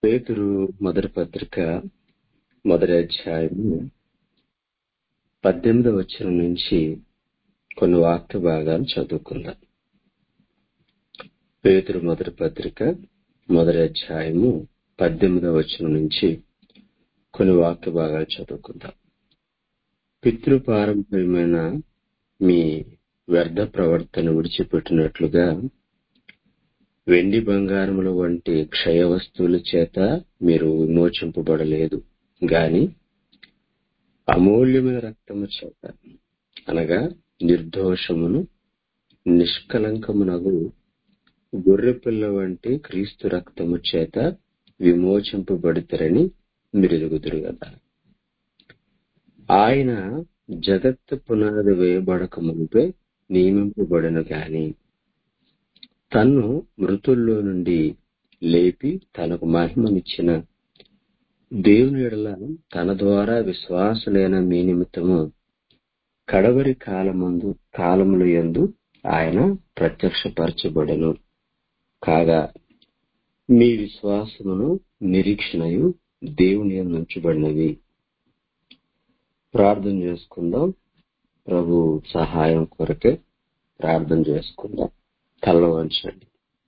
పేతురు మొదటి పత్రిక మొదటి అధ్యాయము పద్దెనిమిదవ వచనం నుంచి కొన్ని వాక్య భాగాలు చదువుకుందాం పేతురు మొదటి పత్రిక మొదటి అధ్యాయము పద్దెనిమిదవ వచనం నుంచి కొన్ని వాక్య భాగాలు చదువుకుందాం పితృపారంపర్యమైన మీ వ్యర్థ ప్రవర్తన విడిచిపెట్టినట్లుగా వెండి బంగారముల వంటి క్షయ వస్తువుల చేత మీరు విమోచింపబడలేదు గాని అమూల్యమైన రక్తము చేత అనగా నిర్దోషమును నిష్కలంకమునగు గొర్రెపిల్ల వంటి క్రీస్తు రక్తము చేత విమోచింపబడితరని మీరు ఎరుగుదురు కదా ఆయన జగత్తు పునాది వేయబడక మునిపే నియమింపబడిన గాని తన్ను మృతుల్లో నుండి లేపి తనకు మహిమనిచ్చిన దేవుని ఎడల తన ద్వారా విశ్వాసులైన మీ నిమిత్తము కడవరి కాలమందు కాలములు యందు ఆయన ప్రత్యక్షపరచబడను కాగా మీ విశ్వాసమును నిరీక్షణయు దేవుని యందు ఉంచబడినవి ప్రార్థన చేసుకుందాం ప్రభు సహాయం కొరకే ప్రార్థన చేసుకుందాం తల్ల వంచండి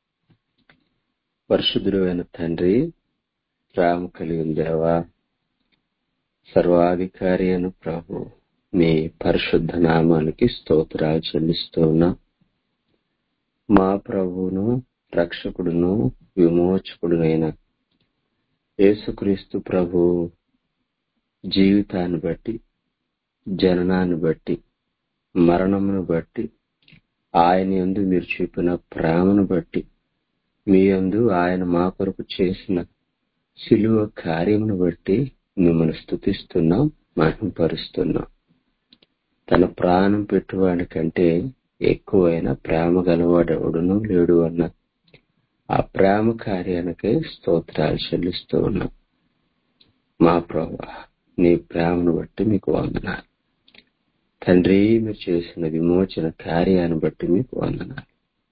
పరిశుద్ధుడైన తండ్రి ప్రేమ కలిగిన దేవా సర్వాధికారి అయిన ప్రభు మీ పరిశుద్ధ నామానికి స్తోత్రాలు చెల్లిస్తూ ఉన్నా మా ప్రభువును రక్షకుడును విమోచకుడునైన యేసుక్రీస్తు ప్రభు జీవితాన్ని బట్టి జననాన్ని బట్టి మరణమును బట్టి ఆయన యందు మీరు చూపిన ప్రేమను బట్టి మీ యందు ఆయన మా కొరకు చేసిన సిలువ కార్యమును బట్టి మిమ్మల్ని స్థుతిస్తున్నాం మహింపరుస్తున్నాం తన ప్రాణం పెట్టువాడి కంటే ఎక్కువైన ప్రేమ గలవాడెవడునూ లేడు అన్న ఆ ప్రేమ కార్యానికే స్తోత్రాలు చెల్లిస్తూ ఉన్నాం మా ప్రభు నీ ప్రేమను బట్టి మీకు వందనాలు తండ్రి మీరు చేసిన విమోచన కార్యాన్ని బట్టి మీకు వందనాలు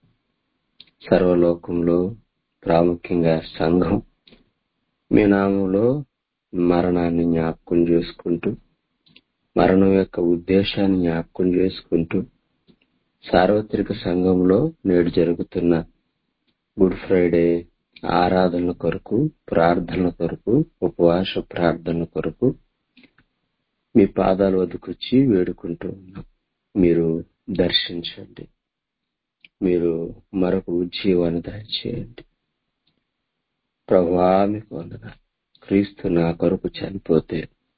సర్వలోకంలో ప్రాముఖ్యంగా సంఘం మీ నామంలో మరణాన్ని జ్ఞాపకం చేసుకుంటూ మరణం యొక్క ఉద్దేశాన్ని జ్ఞాపకం చేసుకుంటూ సార్వత్రిక సంఘంలో నేడు జరుగుతున్న గుడ్ ఫ్రైడే ఆరాధనల కొరకు ప్రార్థనల కొరకు ఉపవాస ప్రార్థనల కొరకు మీ పాదాల వద్దకొచ్చి వేడుకుంటూ ఉన్నాం మీరు దర్శించండి మీరు మరొక ఉజ్జీవాన్ని దయచేయండి ప్రభా మీకు వందన క్రీస్తు నా కొరకు చనిపోతే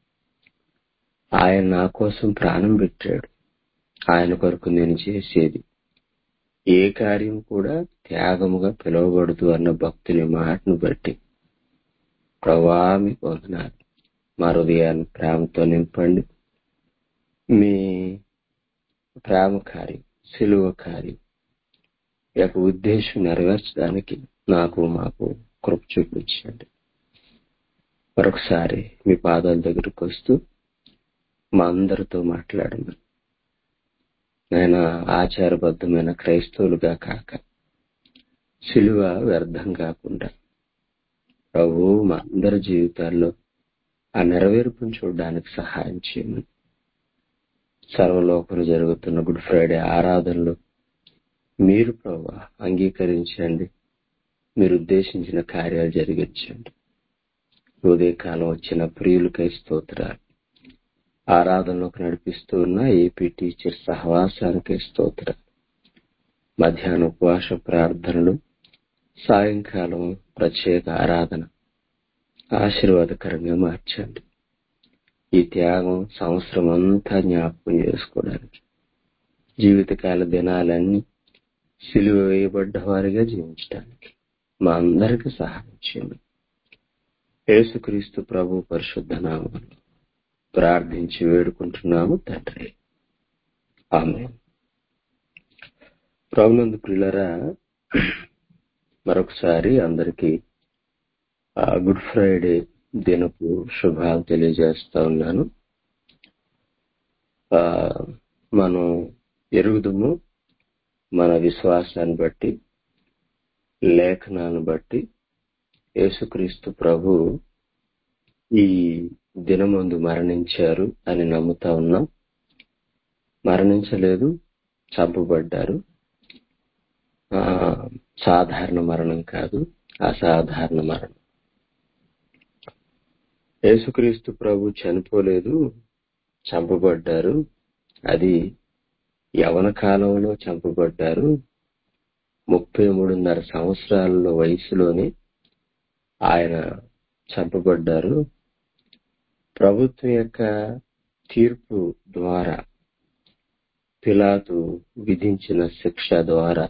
ఆయన నా కోసం ప్రాణం పెట్టాడు ఆయన కొరకు నేను చేసేది ఏ కార్యం కూడా త్యాగముగా పిలువబడదు అన్న భక్తుని మాటను బట్టి ప్రభా మీకు వందనాలు మా హృదయాన్ని ప్రేమతో నింపండి మీ ప్రేమ కార్యం సిలువ కార్యం యొక్క ఉద్దేశం నెరవేర్చడానికి నాకు మాకు కృప చూపించండి మరొకసారి మీ పాదాల దగ్గరకు వస్తూ మా అందరితో మాట్లాడమని నేను ఆచారబద్ధమైన క్రైస్తవులుగా కాక సిలువ వ్యర్థం కాకుండా ప్రభు మా అందరి జీవితాల్లో ఆ నెరవేర్పును చూడడానికి సహాయం చేయమని సర్వలోకంలో జరుగుతున్న గుడ్ ఫ్రైడే ఆరాధనలు మీరు ప్రభు అంగీకరించండి మీరు ఉద్దేశించిన కార్యాలు జరిగించండి ఉదయకాలం వచ్చిన ప్రియులకై స్తోత్రాలు ఆరాధనలోకి నడిపిస్తూ ఉన్న ఏపీ టీచర్ సహవాసానికై స్తోత్రాలు మధ్యాహ్న ఉపవాస ప్రార్థనలు సాయంకాలం ప్రత్యేక ఆరాధన ఆశీర్వాదకరంగా మార్చండి ఈ త్యాగం సంవత్సరం అంతా జ్ఞాపకం చేసుకోవడానికి జీవితకాల దినాలన్నీ సిలువ వేయబడ్డ వారిగా జీవించడానికి మా అందరికి సహాయం చేయండి యేసుక్రీస్తు ప్రభు పరిశుద్ధ నామం ప్రార్థించి వేడుకుంటున్నాము తండ్రి ఆమె ప్రభునందు ప్రియులరా మరొకసారి అందరికీ గుడ్ ఫ్రైడే దినపు శుభాలు తెలియజేస్తా ఉన్నాను మనం ఎరుగుదము మన విశ్వాసాన్ని బట్టి లేఖనాన్ని బట్టి యేసుక్రీస్తు ప్రభు ఈ దినమందు మరణించారు అని నమ్ముతా ఉన్నాం మరణించలేదు చంపబడ్డారు ఆ, సాధారణ మరణం కాదు అసాధారణ మరణం యేసుక్రీస్తు ప్రభు చనిపోలేదు చంపబడ్డారు అది యవన కాలంలో చంపబడ్డారు ముప్పై మూడున్నర సంవత్సరాల వయసులోనే ఆయన చంపబడ్డారు ప్రభుత్వం యొక్క తీర్పు ద్వారా పిలాతు విధించిన శిక్ష ద్వారా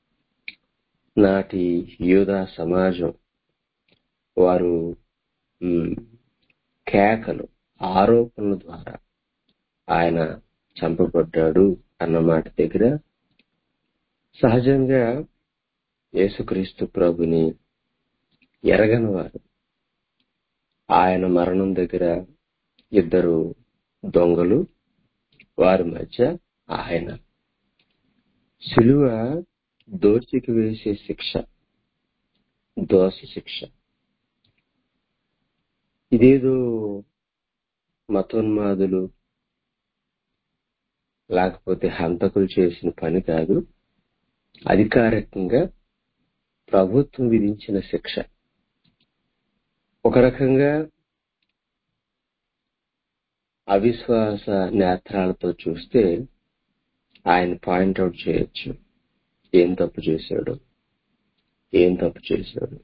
నాటి యూదా సమాజం వారు మ్, కేకలు ఆరోపణల ద్వారా ఆయన చంపబడ్డాడు అన్న మాట దగ్గర సహజంగా యేసుక్రీస్తు ప్రభుని ఎరగని వారు ఆయన మరణం దగ్గర ఇద్దరు దొంగలు వారి మధ్య ఆయన సిలువ దోషికి వేసే శిక్ష దోష శిక్ష ఇదేదో మతోన్మాదులు లేకపోతే హంతకులు చేసిన పని కాదు అధికారికంగా ప్రభుత్వం విధించిన శిక్ష ఒక రకంగా అవిశ్వాస నేత్రాలతో చూస్తే ఆయన పాయింట్అవుట్ చేయొచ్చు ఏం తప్పు చేశాడు ఏం తప్పు చేశాడు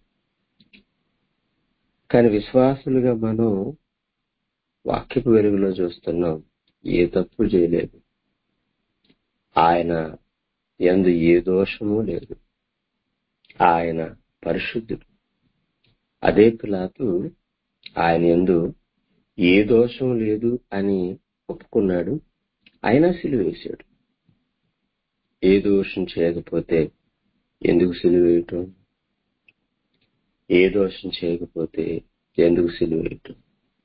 కానీ విశ్వాసులుగా మనం వాక్యపు వెలుగులో చూస్తున్నాం ఏ తప్పు చేయలేదు ఆయన ఎందు ఏ దోషము లేదు ఆయన పరిశుద్ధుడు అదే పిలాతు ఆయన ఎందు ఏ దోషం లేదు అని ఒప్పుకున్నాడు అయినా సిలువేశాడు ఏ దోషం చేయకపోతే ఎందుకు సిలువేయటం ఏ దోషం చేయకపోతే ఎందుకు సిలువేయటం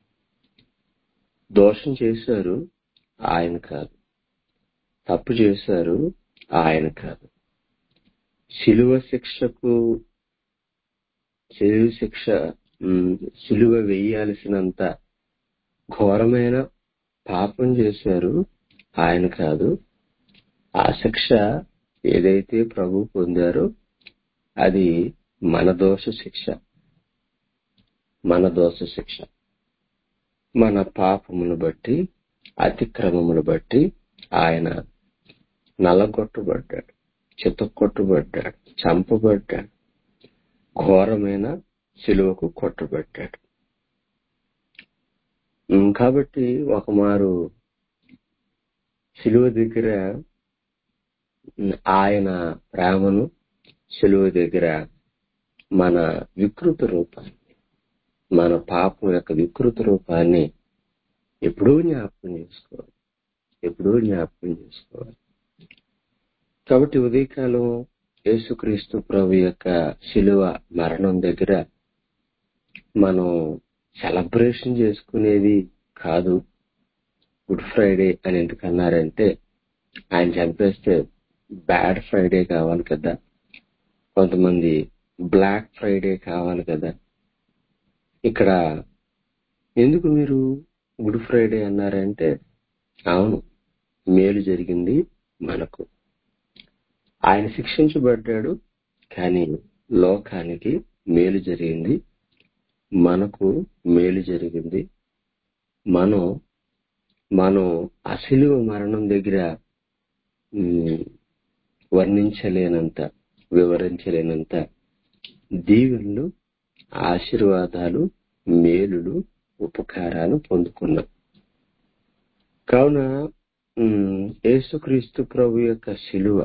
దోషం చేశారు ఆయన కాదు తప్పు చేశారు ఆయన కాదు శిలువ శిక్షకు శిలువ శిక్ష ఉమ్, శిలువ వేయాల్సినంత ఘోరమైన పాపం చేశారు ఆయన కాదు ఆ శిక్ష ఏదైతే ప్రభు పొందారో అది మన దోష శిక్ష మన దోష శిక్ష మన పాపమును బట్టి అతిక్రమమును బట్టి ఆయన నలగొట్టబడ్డాడు చితక్కొట్టబడ్డాడు చంపబడ్డాడు ఘోరమైన సిలువకు కొట్టబడ్డాడు ఉమ్, కాబట్టి ఒక మారు సిలువ దగ్గర ఉమ్, ఆయన ప్రేమను సిలువ దగ్గర మన వికృత రూపాన్ని మన పాపం యొక్క వికృత రూపాన్ని ఎప్పుడూ జ్ఞాపకం చేసుకోవాలి ఎప్పుడూ జ్ఞాపకం చేసుకోవాలి కాబట్టి ఉదయకాలం యేసుక్రీస్తు ప్రభు యొక్క శిలువ మరణం దగ్గర మనం సెలబ్రేషన్ చేసుకునేది కాదు గుడ్ ఫ్రైడే అని ఎందుకు అన్నారంటే ఆయన చంపేస్తే బ్యాడ్ ఫ్రైడే కావాలి కదా కొంతమంది బ్లాక్ ఫ్రైడే కావాలి కదా ఇక్కడ ఎందుకు మీరు గుడ్ ఫ్రైడే అన్నారంటే అవును మేలు జరిగింది మనకు ఆయన శిక్షించబడ్డాడు కానీ లోకానికి మేలు జరిగింది మనకు మేలు జరిగింది మనం మనం అసిలువ మరణం దగ్గర ఉమ్, వర్ణించలేనంత వివరించలేనంత దీవెనలు ఆశీర్వాదాలు మేలులు ఉపకారాలు పొందుకున్నాం కావున ఉమ్, యేసుక్రీస్తు ప్రభు యొక్క శిలువ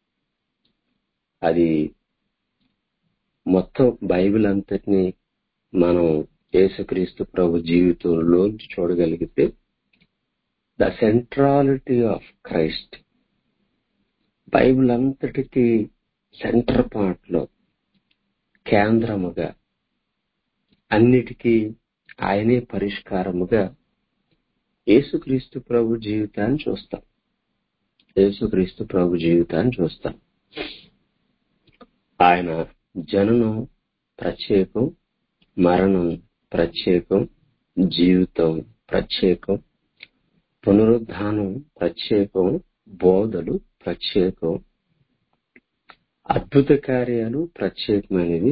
అది మొత్తం బైబిల్ అంతటిని మనం యేసుక్రీస్తు ప్రభు జీవితంలోంచి చూడగలిగితే the centrality of Christ Bible అంతటికి సెంటర్ పార్ట్ లో కేంద్రముగా అన్నిటికీ ఆయనే పరిష్కారముగా యేసుక్రీస్తు ప్రభు జీవితాన్ని చూస్తాం యేసుక్రీస్తు ప్రభు జీవితాన్ని చూస్తాం ఆయన జననం ప్రత్యేకం మరణం ప్రత్యేకం జీవితం ప్రత్యేకం పునరుద్ధానం ప్రత్యేకం బోధలు ప్రత్యేకం అద్భుత కార్యాలు ప్రత్యేకమైనవి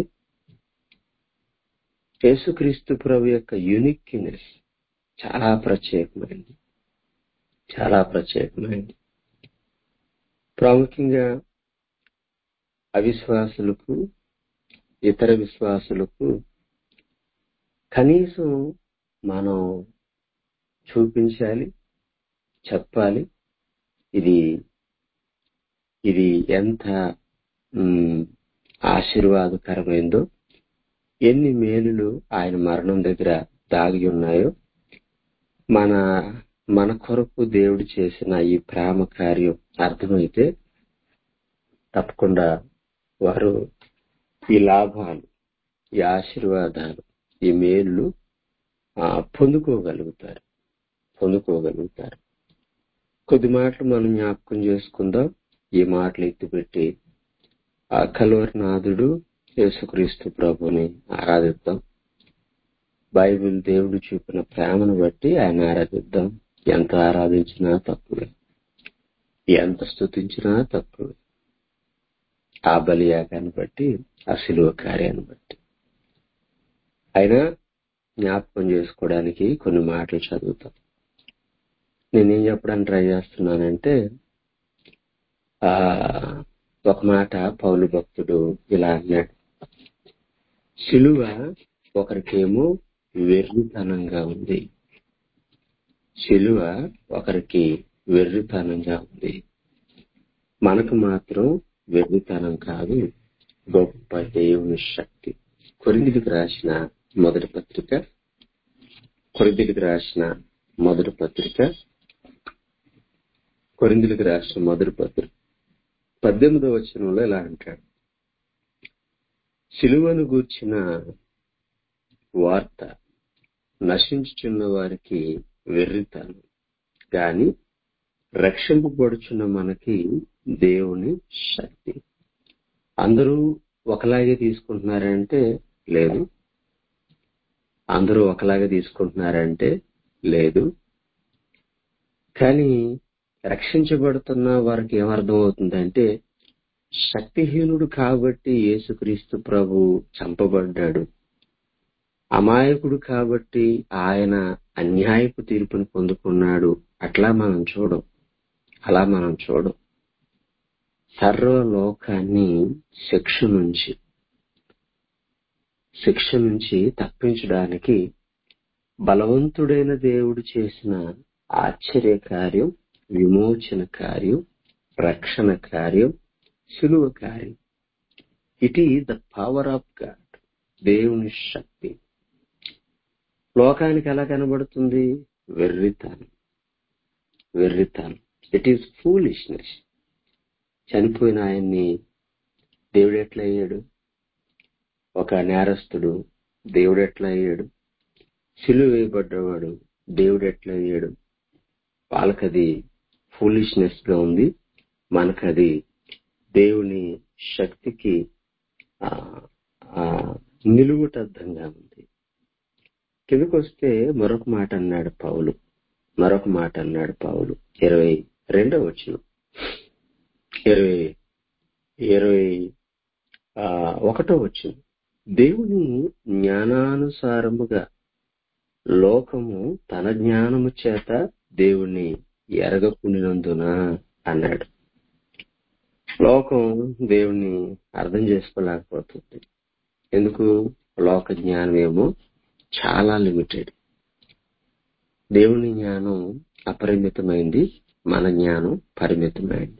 యేసుక్రీస్తు ప్రభు యొక్క యూనిక్నెస్ చాలా ప్రత్యేకమైనది చాలా ప్రత్యేకమైనది ప్రాముఖ్యంగా అవిశ్వాసులకు ఇతర విశ్వాసులకు కనీసం మనం చూపించాలి చెప్పాలి ఇది ఇది ఎంత మ్, ఆశీర్వాదకరమైందో ఎన్ని మేలులు ఆయన మరణం దగ్గర దాగి ఉన్నాయో మన మన కొరకు దేవుడు చేసిన ఈ ప్రేమ కార్యం అర్థమైతే తప్పకుండా వారు ఈ లాభాలు ఈ ఆశీర్వాదాలు ఈ మేలు పొందుకోగలుగుతారు పొందుకోగలుగుతారు కొద్ది మాటలు మనం జ్ఞాపకం చేసుకుందాం ఈ మాటలు ఎత్తిపెట్టి ఆ కలువరినాథుడు యేసుక్రీస్తు ప్రభుని ఆరాధిద్దాం బైబిల్ దేవుడు చూపిన ప్రేమను బట్టి ఆయన ఆరాధిద్దాం ఎంత ఆరాధించినా తక్కువే ఎంత స్తుతించినా తక్కువే ఆ బలియాగాన్ని బట్టి ఆ శిలువ కార్యాన్ని బట్టి అయినా జ్ఞాపకం చేసుకోవడానికి కొన్ని మాటలు చదువుతాం నేనేం చెప్పడానికి ట్రై చేస్తున్నానంటే ఆ ఒక మాట పౌలు భక్తుడు ఇలా అన్నాడు శిలువ ఒకరికేమో వెర్రితనంగా ఉంది శిలువ ఒకరికి వెర్రితనంగా ఉంది మనకు మాత్రం వెర్రితనం కాదు గొప్ప దేవుని శక్తి కొరిందికి రాసిన మొదటి పత్రిక కొరిందికి రాసిన మొదటి పత్రిక కొరిందులకు రాసిన మొదటి పత్రిక పద్దెనిమిదవ వచనంలో ఇలా అంటాడు సిలువను గూర్చిన వార్త నశించుచున్న వారికి వెర్రితనం గాని రక్షింపబడుచున్న మనకి దేవుని శక్తి అందరూ ఒకలాగే తీసుకుంటున్నారంటే లేదు అందరూ ఒకలాగే తీసుకుంటున్నారంటే లేదు కానీ రక్షించబడుతున్న వారికి ఏమర్థం అవుతుందంటే శక్తిహీనుడు కాబట్టి యేసుక్రీస్తు ప్రభు చంపబడ్డాడు అమాయకుడు కాబట్టి ఆయన అన్యాయపు తీర్పును పొందుకున్నాడు అట్లా మనం చూడం అలా మనం చూడం సర్వలోకాన్ని శిక్ష నుంచి శిక్ష నుంచి తప్పించడానికి బలవంతుడైన దేవుడు చేసిన ఆశ్చర్య కార్యం విమోచన కార్యం రక్షణ కార్యం సులువ కార్యం it is the power of God దేవుని శక్తి లోకానికి ఎలా కనబడుతుంది వెర్రితనం వెర్రితనం ఇట్ ఈస్ ఫూలిష్నెస్ చనిపోయిన ఆయన్ని దేవుడు ఎట్లా అయ్యాడు ఒక నేరస్తుడు దేవుడు ఎట్లా అయ్యాడు సిలువ వేయబడ్డవాడు దేవుడు ఎట్లా అయ్యాడు వాళ్ళకది ఫూలిష్నెస్ గా ఉంది మనకది దేవుని శక్తికి ఆ, ఆ, నిలువుటద్దంగా ఉంది కిందకు వస్తే మరొక మాట అన్నాడు పౌలు మరొక మాట అన్నాడు పౌలు ఇరవై రెండవ వచ్చిన ఇరవై ఇరవై ఆ, ఒకటో వచ్చిన దేవుని జ్ఞానానుసారముగా లోకము తన జ్ఞానము చేత దేవుణ్ణి ఎరగకుండినందున అన్నాడు లోకం దేవుణ్ణి అర్థం చేసుకోలేకపోతుంది ఎందుకు లోక జ్ఞానం ఏమో చాలా లిమిటెడ్ దేవుని జ్ఞానం అపరిమితమైంది మన జ్ఞానం పరిమితమైంది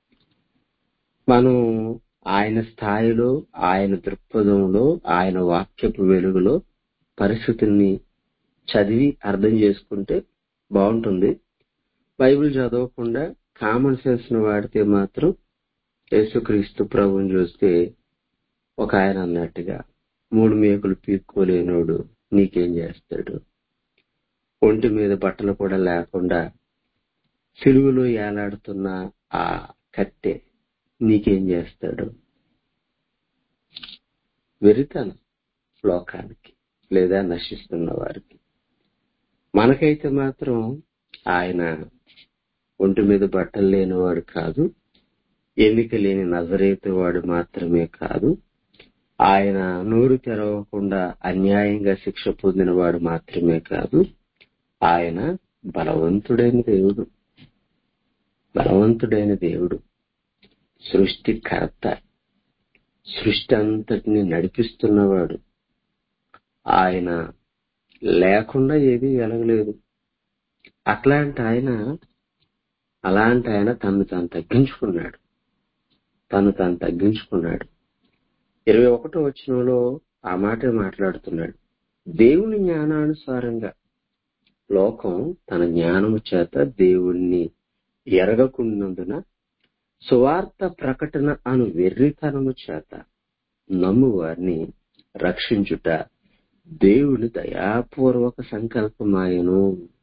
మనం ఆయన స్థాయిలో ఆయన దృక్పథంలో ఆయన వాక్యపు వెలుగులో పరిస్థితుల్ని చదివి అర్థం చేసుకుంటే బాగుంటుంది బైబిల్ చదవకుండా కామన్ సెన్స్ ను వాడితే మాత్రం యేసుక్రీస్తు ప్రభుని చూస్తే ఒక ఆయన అన్నట్టుగా మూడు మేకులు పీక్కోలేనోడు నీకేం చేస్తాడు ఒంటి మీద బట్టలు కూడా లేకుండా సిలువలో ఏలాడుతున్న ఆ కట్టె నీకేం చేస్తాడు వెరితనం లోకానికి లేదా నశిస్తున్న వారికి మనకైతే మాత్రం ఆయన ఒంటి మీద బట్టలు లేనివాడు కాదు ఎన్నిక లేని నజరేతు వాడు మాత్రమే కాదు ఆయన నోరు తెరవకుండా అన్యాయంగా శిక్ష పొందినవాడు మాత్రమే కాదు ఆయన బలవంతుడైన దేవుడు బలవంతుడైన దేవుడు సృష్టికర్త సృష్టి అంతటిని నడిపిస్తున్నవాడు ఆయన లేకుండా ఏది వెలగలేదు అట్లాంటి ఆయన అలాంటి ఆయన తను తాను తగ్గించుకున్నాడు తను తాను తగ్గించుకున్నాడు ఇరవై ఒకటో వచనంలో ఆ మాటే మాట్లాడుతున్నాడు దేవుని జ్ఞానానుసారంగా లోకం తన జ్ఞానము చేత దేవుణ్ణి ఎరగకున్నందున సువార్త ప్రకటన అను వెర్రితనము చేత నమ్ము వారిని రక్షించుట దేవుని దయాపూర్వక సంకల్పమాయను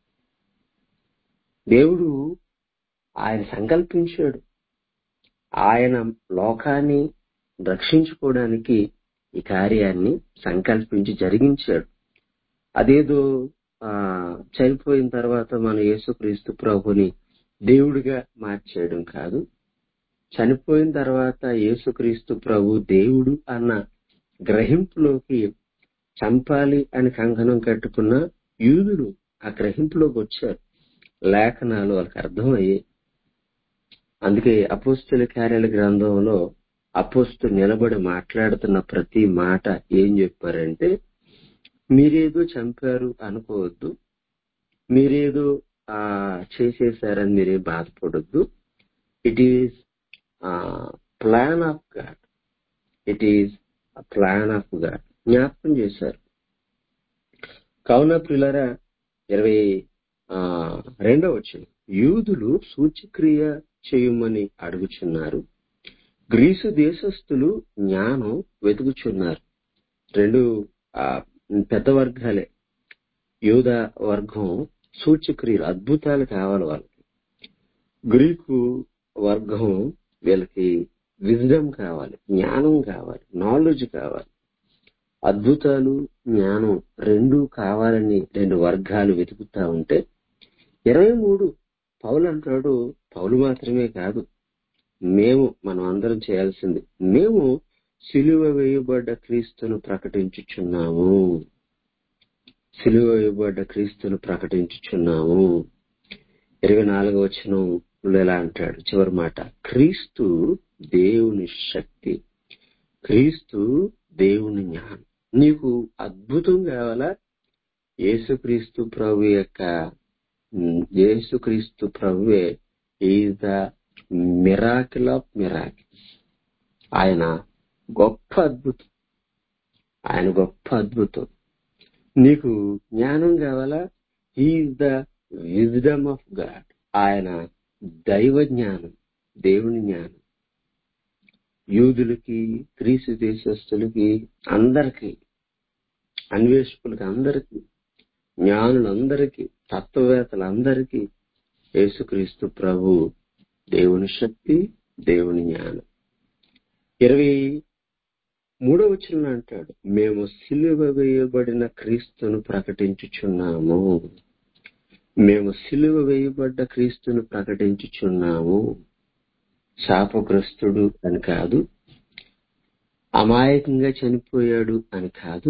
దేవుడు ఆయన సంకల్పించాడు ఆయన లోకాన్ని రక్షించుకోవడానికి ఈ కార్యాన్ని సంకల్పించి జరిగించాడు అదేదో ఆ చనిపోయిన తర్వాత మన యేసుక్రీస్తు ప్రభుని దేవుడిగా మార్చేయడం కాదు చనిపోయిన తర్వాత యేసుక్రీస్తు ప్రభు దేవుడు అన్న గ్రహింపులోకి చంపాలి అని కంకణం కట్టుకున్న యూదులు ఆ గ్రహింపులోకి వచ్చారు లేఖనాలు వాళ్ళకి అర్థమయ్యాయి అందుకే అపోస్తుల కార్యాల గ్రంథంలో అపోస్తు నిలబడి మాట్లాడుతున్న ప్రతి మాట ఏం చెప్పారంటే మీరేదో చంపారు అనుకోవద్దు మీరేదో ఆ చేసేసారని మీరే బాధపడొద్దు it is plan of God it is plan of God జ్ఞాపకం చేశారు కావున ప్రిలరా ఇరవై ఆ రెండవ వచ్చిన యూదులు సూచక్రియ చేయమని అడుగుచున్నారు గ్రీసు దేశస్థులు జ్ఞానం వెతుకుచున్నారు రెండు ఆ, పెద్ద వర్గాలే యూద వర్గం సూచక్రియలు అద్భుతాలు కావాలి వాళ్ళకి గ్రీకు వర్గం వీళ్ళకి విజ్డమ్ కావాలి జ్ఞానం కావాలి నాలెడ్జ్ కావాలి అద్భుతాలు జ్ఞానం రెండు కావాలని రెండు వర్గాలు వెతుకుతా ఉంటే ఇరవై మూడు పౌలు అంటాడు పౌలు మాత్రమే కాదు మేము మనం అందరం చేయాల్సింది మేము సిలువ వేయబడ్డ క్రీస్తును ప్రకటించుచున్నాము సిలువ వేయబడ్డ క్రీస్తును ప్రకటించుచున్నాము ఇరవై నాలుగవ వచనం ఎలా అంటాడు చివరి మాట క్రీస్తు దేవుని శక్తి క్రీస్తు దేవుని జ్ఞానం నీకు అద్భుతం కావాలా యేసుక్రీస్తు ప్రభు యొక్క ఉమ్, యేసుక్రీస్తు ప్రభువే is the miracle of miracles ఆయన గొప్ప అద్భుతం ఆయన గొప్ప అద్భుతం నీకు జ్ఞానం కావాలా is the wisdom of God ఆయన దైవ జ్ఞానం దేవుని జ్ఞానం యూదులకి గ్రీసు దేశస్తులకి అందరికీ అన్వేషకులకి అందరికీ జ్ఞానులందరికీ తత్వవేత్తలందరికీ యేసుక్రీస్తు ప్రభు దేవుని శక్తి దేవుని జ్ఞానం ఇరవై మూడో వచనం అంటాడు మేము సిలువ వేయబడిన క్రీస్తును ప్రకటించుచున్నాము మేము సిలువ వేయబడ్డ క్రీస్తును ప్రకటించుచున్నాము శాపగ్రస్తుడు అని కాదు అమాయకంగా చనిపోయాడు అని కాదు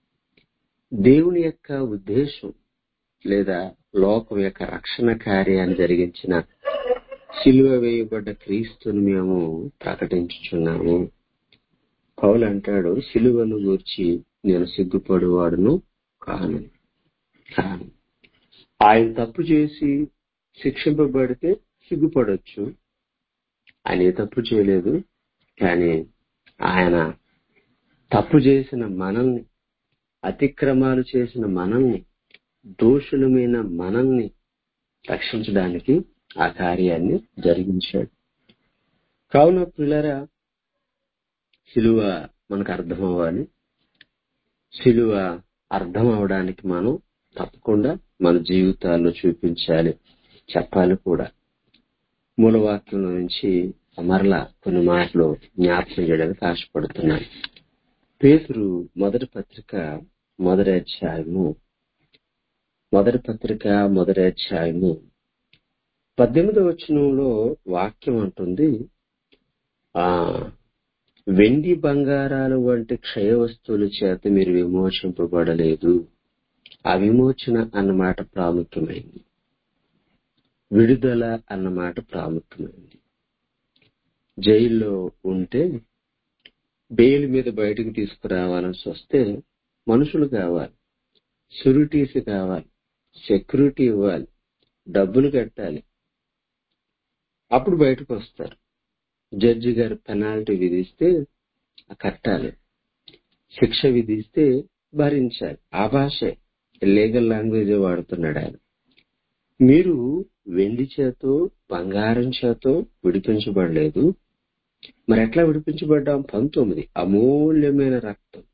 దేవుని యొక్క ఉద్దేశం లేదా లోకం యొక్క రక్షణ కార్యాన్ని జరిగించిన సిలువ వేయబడ్డ క్రీస్తుని మేము ప్రకటించుచున్నాము పౌలు అంటాడు సిలువను గూర్చి నేను సిగ్గుపడువాడును కాను కాను ఆయన తప్పు చేసి శిక్షింపబడితే సిగ్గుపడొచ్చు ఆయన ఏ తప్పు చేయలేదు కానీ ఆయన తప్పు చేసిన మనల్ని అతిక్రమాలు చేసిన మనల్ని దోషులమైన మనల్ని రక్షించడానికి ఆ కార్యాన్ని జరిగించాడు కావున పిల్లరా సిలువ మనకు అర్థం అవ్వాలి సిలువ అర్థం అవడానికి మనం తప్పకుండా మన జీవితాల్లో చూపించాలి చెప్పాలి కూడా మూలవాక్యంలో నుంచి మరలా కొన్ని మాటలు జ్ఞాపకం చేయడానికి ఆశపడుతున్నాను పేతురు మొదటి పత్రిక మొదటి అధ్యాయము మొదటి పత్రిక మొదటి అధ్యాయము పద్దెనిమిదవ వచనంలో వాక్యం అంటుంది ఆ వెండి బంగారాలు వంటి క్షయ వస్తువుల చేత మీరు విమోచింపబడలేదు ఆ విమోచన అన్నమాట ప్రాముఖ్యమైంది విడుదల అన్నమాట ప్రాముఖ్యమైంది జైల్లో ఉంటే బెయిల్ మీద బయటకు తీసుకురావాల్సి వస్తే మనుషులు కావాలి షూరిటీస్ కావాలి సెక్యూరిటీ ఇవ్వాలి డబ్బులు కట్టాలి అప్పుడు బయటకు వస్తారు జడ్జి గారు పెనాల్టీ విధిస్తే కట్టాలి శిక్ష విధిస్తే భరించాలి ఆ భాషే లీగల్ లాంగ్వేజ్ వాడుతున్నాడు ఆయన మీరు వెండి చేతో బంగారం చేతో విడిపించబడలేదు మరి ఎట్లా విడిపించబడ్డాం పంతొమ్మిది అమూల్యమైన రక్తం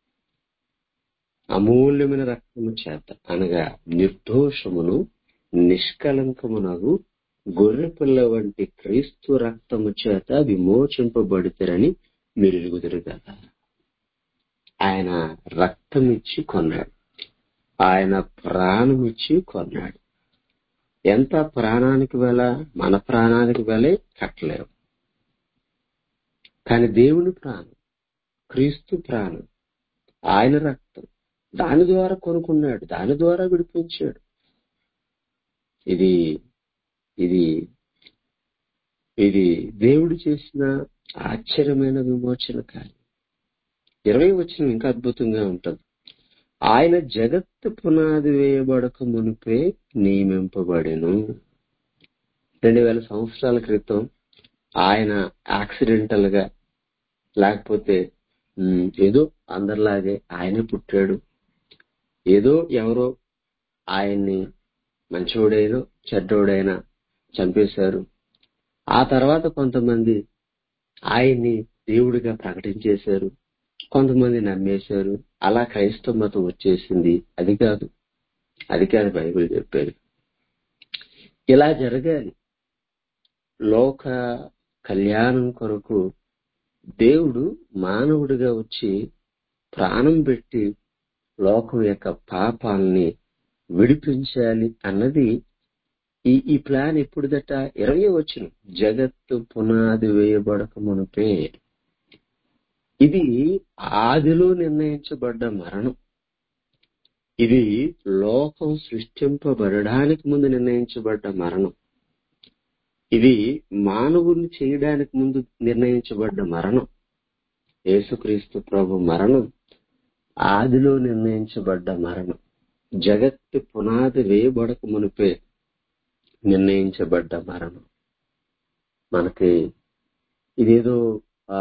అమూల్యమైన రక్తము చేత అనగా నిర్దోషమును నిష్కలంకమునగు గొర్రెపిల్ల వంటి క్రీస్తు రక్తము చేత విమోచింపబడితేరని మీరు ఎరుగుదురు కదా ఆయన రక్తం ఇచ్చి కొన్నాడు ఆయన ప్రాణం ఇచ్చి కొన్నాడు ఎంత ప్రాణానికి వెల మన ప్రాణానికి వెలే కట్టలేవు కానీ దేవుని ప్రాణం క్రీస్తు ప్రాణం ఆయన రక్తం దాని ద్వారా కొనుక్కున్నాడు దాని ద్వారా విడిపించాడు ఇది ఇది ఇది దేవుడు చేసిన ఆశ్చర్యమైన విమోచన కార్యం ఇరవై వచ్చిన ఇంకా అద్భుతంగా ఉంటుంది ఆయన జగత్తు పునాది వేయబడక మునిపే నియమింపబడెను రెండు వేల సంవత్సరాల క్రితం ఆయన యాక్సిడెంటల్ గా లేకపోతే ఉమ్, ఏదో అందరిలాగే ఆయనే పుట్టాడు ఏదో ఎవరో ఆయన్ని మంచోడైనా చెడ్డోడైనా చంపేశారు ఆ తర్వాత కొంతమంది ఆయన్ని దేవుడిగా ప్రకటించేశారు కొంతమంది నమ్మేశారు అలా క్రైస్తవ మతం వచ్చేసింది అది కాదు అది కాదు బైబిల్ చెప్పేది ఇలా జరగాలి లోక కళ్యాణం కొరకు దేవుడు మానవుడిగా వచ్చి ప్రాణం పెట్టి లోకం యొక్క పాపాలని విడిపించాలి అన్నది ఈ ఈ ప్లాన్ ఎప్పుడుదట ఇరవై వచ్చిన జగత్తు పునాది వేయబడక మునిపే ఇది ఆదిలో నిర్ణయించబడ్డ మరణం ఇది లోకం సృష్టింపబడడానికి ముందు నిర్ణయించబడ్డ మరణం ఇది మానవుని చేయడానికి ముందు నిర్ణయించబడ్డ మరణం యేసుక్రీస్తు ప్రభు మరణం ఆదిలో నిర్ణయించబడ్డ మరణం జగత్తు పునాది వేయబడక మునిపే నిర్ణయించబడ్డ మరణం మనకి ఇదేదో ఆ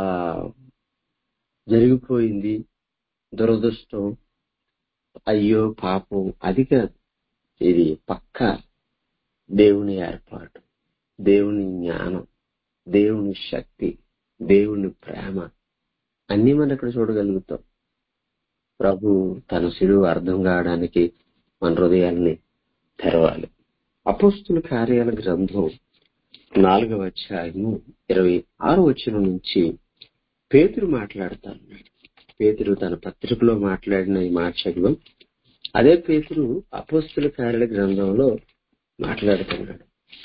జరిగిపోయింది దురదృష్టం అయ్యో పాపం అది కాదు ఇది పక్క దేవుని ఏర్పాటు దేవుని జ్ఞానం దేవుని శక్తి దేవుని ప్రేమ అన్ని మనం ఇక్కడ చూడగలుగుతాం ప్రభు తన శిలువ అర్థం కావడానికి మన హృదయాల్ని తెరవాలి అపోస్తుల కార్యాల గ్రంథం నాలుగవ అధ్యాయము ఇరవై ఆరు వచ్చిన నుంచి పేతురు మాట్లాడుతా ఉన్నాడు పేతురు తన పత్రికలో మాట్లాడిన ఈ మాట చదివాం అదే పేతురు అపోస్తుల కార్యాల గ్రంథంలో మాట్లాడుతున్నాడు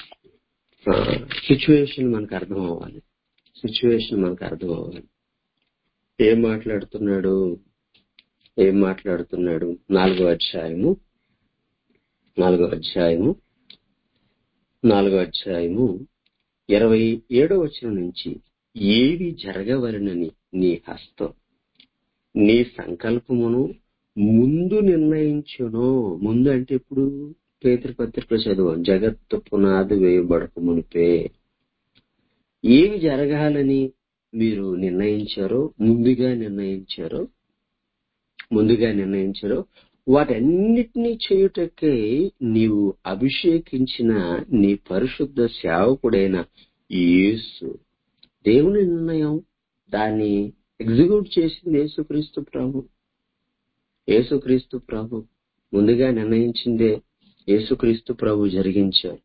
సిచ్యువేషన్ మనకు అర్థం అవ్వాలి సిచ్యువేషన్ మనకు అర్థం అవ్వాలి ఏం మాట్లాడుతున్నాడు ఏం మాట్లాడుతున్నాడు నాలుగో అధ్యాయము నాలుగో అధ్యాయము నాలుగో అధ్యాయము ఇరవై ఏడో వచనం నుంచి ఏవి జరగవలనని నీ హస్తం నీ సంకల్పమును ముందు నిర్ణయించును ముందు అంటే ఇప్పుడు పేతృ పత్రికలో చదువు జగత్తు పునాది వేయబడక మునిపే ఏవి జరగాలని మీరు నిర్ణయించారో ముందుగా నిర్ణయించారో ముందుగా నిర్ణయించారో వాటన్నిటినీ చేయుటకే నీవు అభిషేకించిన నీ పరిశుద్ధ సేవకుడైన యేసు దేవుని నిర్ణయం దాన్ని ఎగ్జిక్యూట్ చేసింది యేసుక్రీస్తు ప్రభు యేసుక్రీస్తు ప్రభు ముందుగా నిర్ణయించిందే యేసుక్రీస్తు ప్రభు జరిగించారు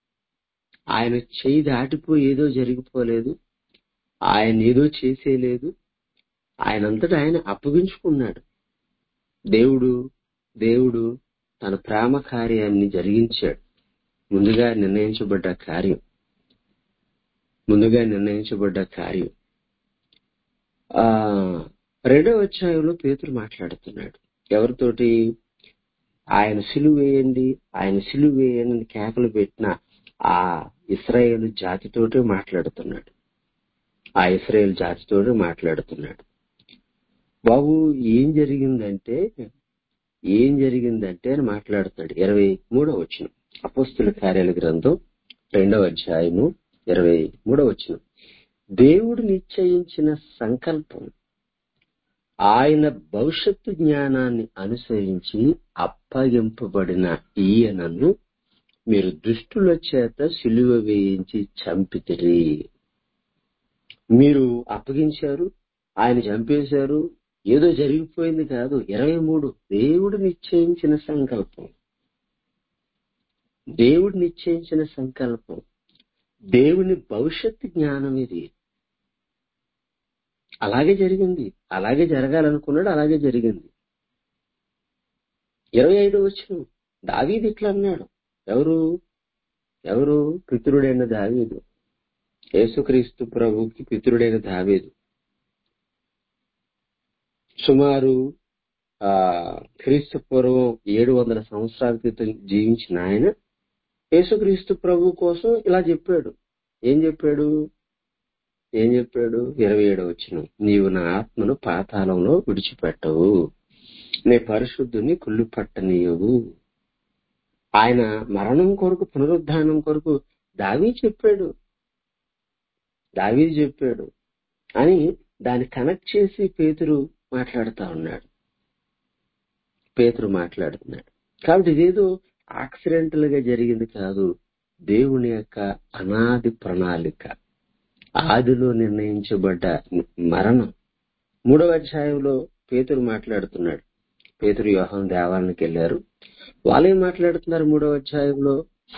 ఆయన చేయి దాటిపోయి ఏదో జరిగిపోలేదు ఆయన ఏదో చేసేలేదు ఆయనంతటా ఆయన అప్పగించుకున్నాడు దేవుడు దేవుడు తన ప్రేమ కార్యాన్ని జరిగించాడు ముందుగా నిర్ణయించబడ్డ కార్యం ముందుగా నిర్ణయించబడ్డ కార్యం ఆ రెండవ అధ్యాయంలో పేతురు మాట్లాడుతున్నాడు ఎవరితోటి ఆయన సిలువ వేయండి ఆయన సిలువ వేయండి అని కేకలు పెట్టిన ఆ ఇస్రాయేల్ జాతితోటే మాట్లాడుతున్నాడు ఆ ఇస్రాయేల్ జాతితోటే మాట్లాడుతున్నాడు బాబు ఏం జరిగిందంటే ఏం జరిగిందంటే అని మాట్లాడుతున్నాడు ఇరవై మూడవ వచ్చిన అపోస్తుల కార్యాల గ్రంథం రెండవ అధ్యాయము ఇరవై మూడవ వచ్చిన దేవుడు నిశ్చయించిన సంకల్పం ఆయన భవిష్యత్తు జ్ఞానాన్ని అనుసరించి అప్పగింపబడిన ఈయనను మీరు దుష్టుల చేత సిలువ వేయించి చంపితిరి మీరు అప్పగించారు ఆయన చంపేశారు ఏదో జరిగిపోయింది కాదు ఇరవై మూడు దేవుడు నిశ్చయించిన సంకల్పం దేవుడు నిశ్చయించిన సంకల్పం దేవుని భవిష్యత్తు జ్ఞానం ఇది అలాగే జరిగింది అలాగే జరగాలనుకున్నాడు అలాగే జరిగింది ఇరవై ఐదు వచ్చిన దావీది ఇట్లా అన్నాడు ఎవరు ఎవరు పితృడైన దావీదు యేసుక్రీస్తు ప్రభుకి పితృడైన దావీదు సుమారు ఆ క్రీస్తు పూర్వం ఏడు వందల సంవత్సరాల క్రితం జీవించిన ఆయన యేసుక్రీస్తు ప్రభు కోసం ఇలా చెప్పాడు ఏం చెప్పాడు ఏం చెప్పాడు ఇరవై ఏడు వచ్చిన నీవు నా ఆత్మను పాతాళంలో విడిచిపెట్టవు నీ పరిశుద్ధుని కుళ్ళు పట్టనీయవు ఆయన మరణం కొరకు పునరుద్ధానం కొరకు దావీ చెప్పాడు దావీ చెప్పాడు అని దాన్ని కనెక్ట్ చేసి పేతురు మాట్లాడుతా ఉన్నాడు పేతురు మాట్లాడుతున్నాడు కాబట్టి ఇదేదో యాక్సిడెంటల్ గా జరిగింది కాదు దేవుని యొక్క అనాది ప్రణాళిక ఆదిలో నిర్ణయించబడ్డ మరణం మూడవ అధ్యాయంలో పేతురు మాట్లాడుతున్నాడు పేతురు వ్యూహం దేవాలయానికి వెళ్ళారు వాళ్ళు ఏం మాట్లాడుతున్నారు మూడవ అధ్యాయంలో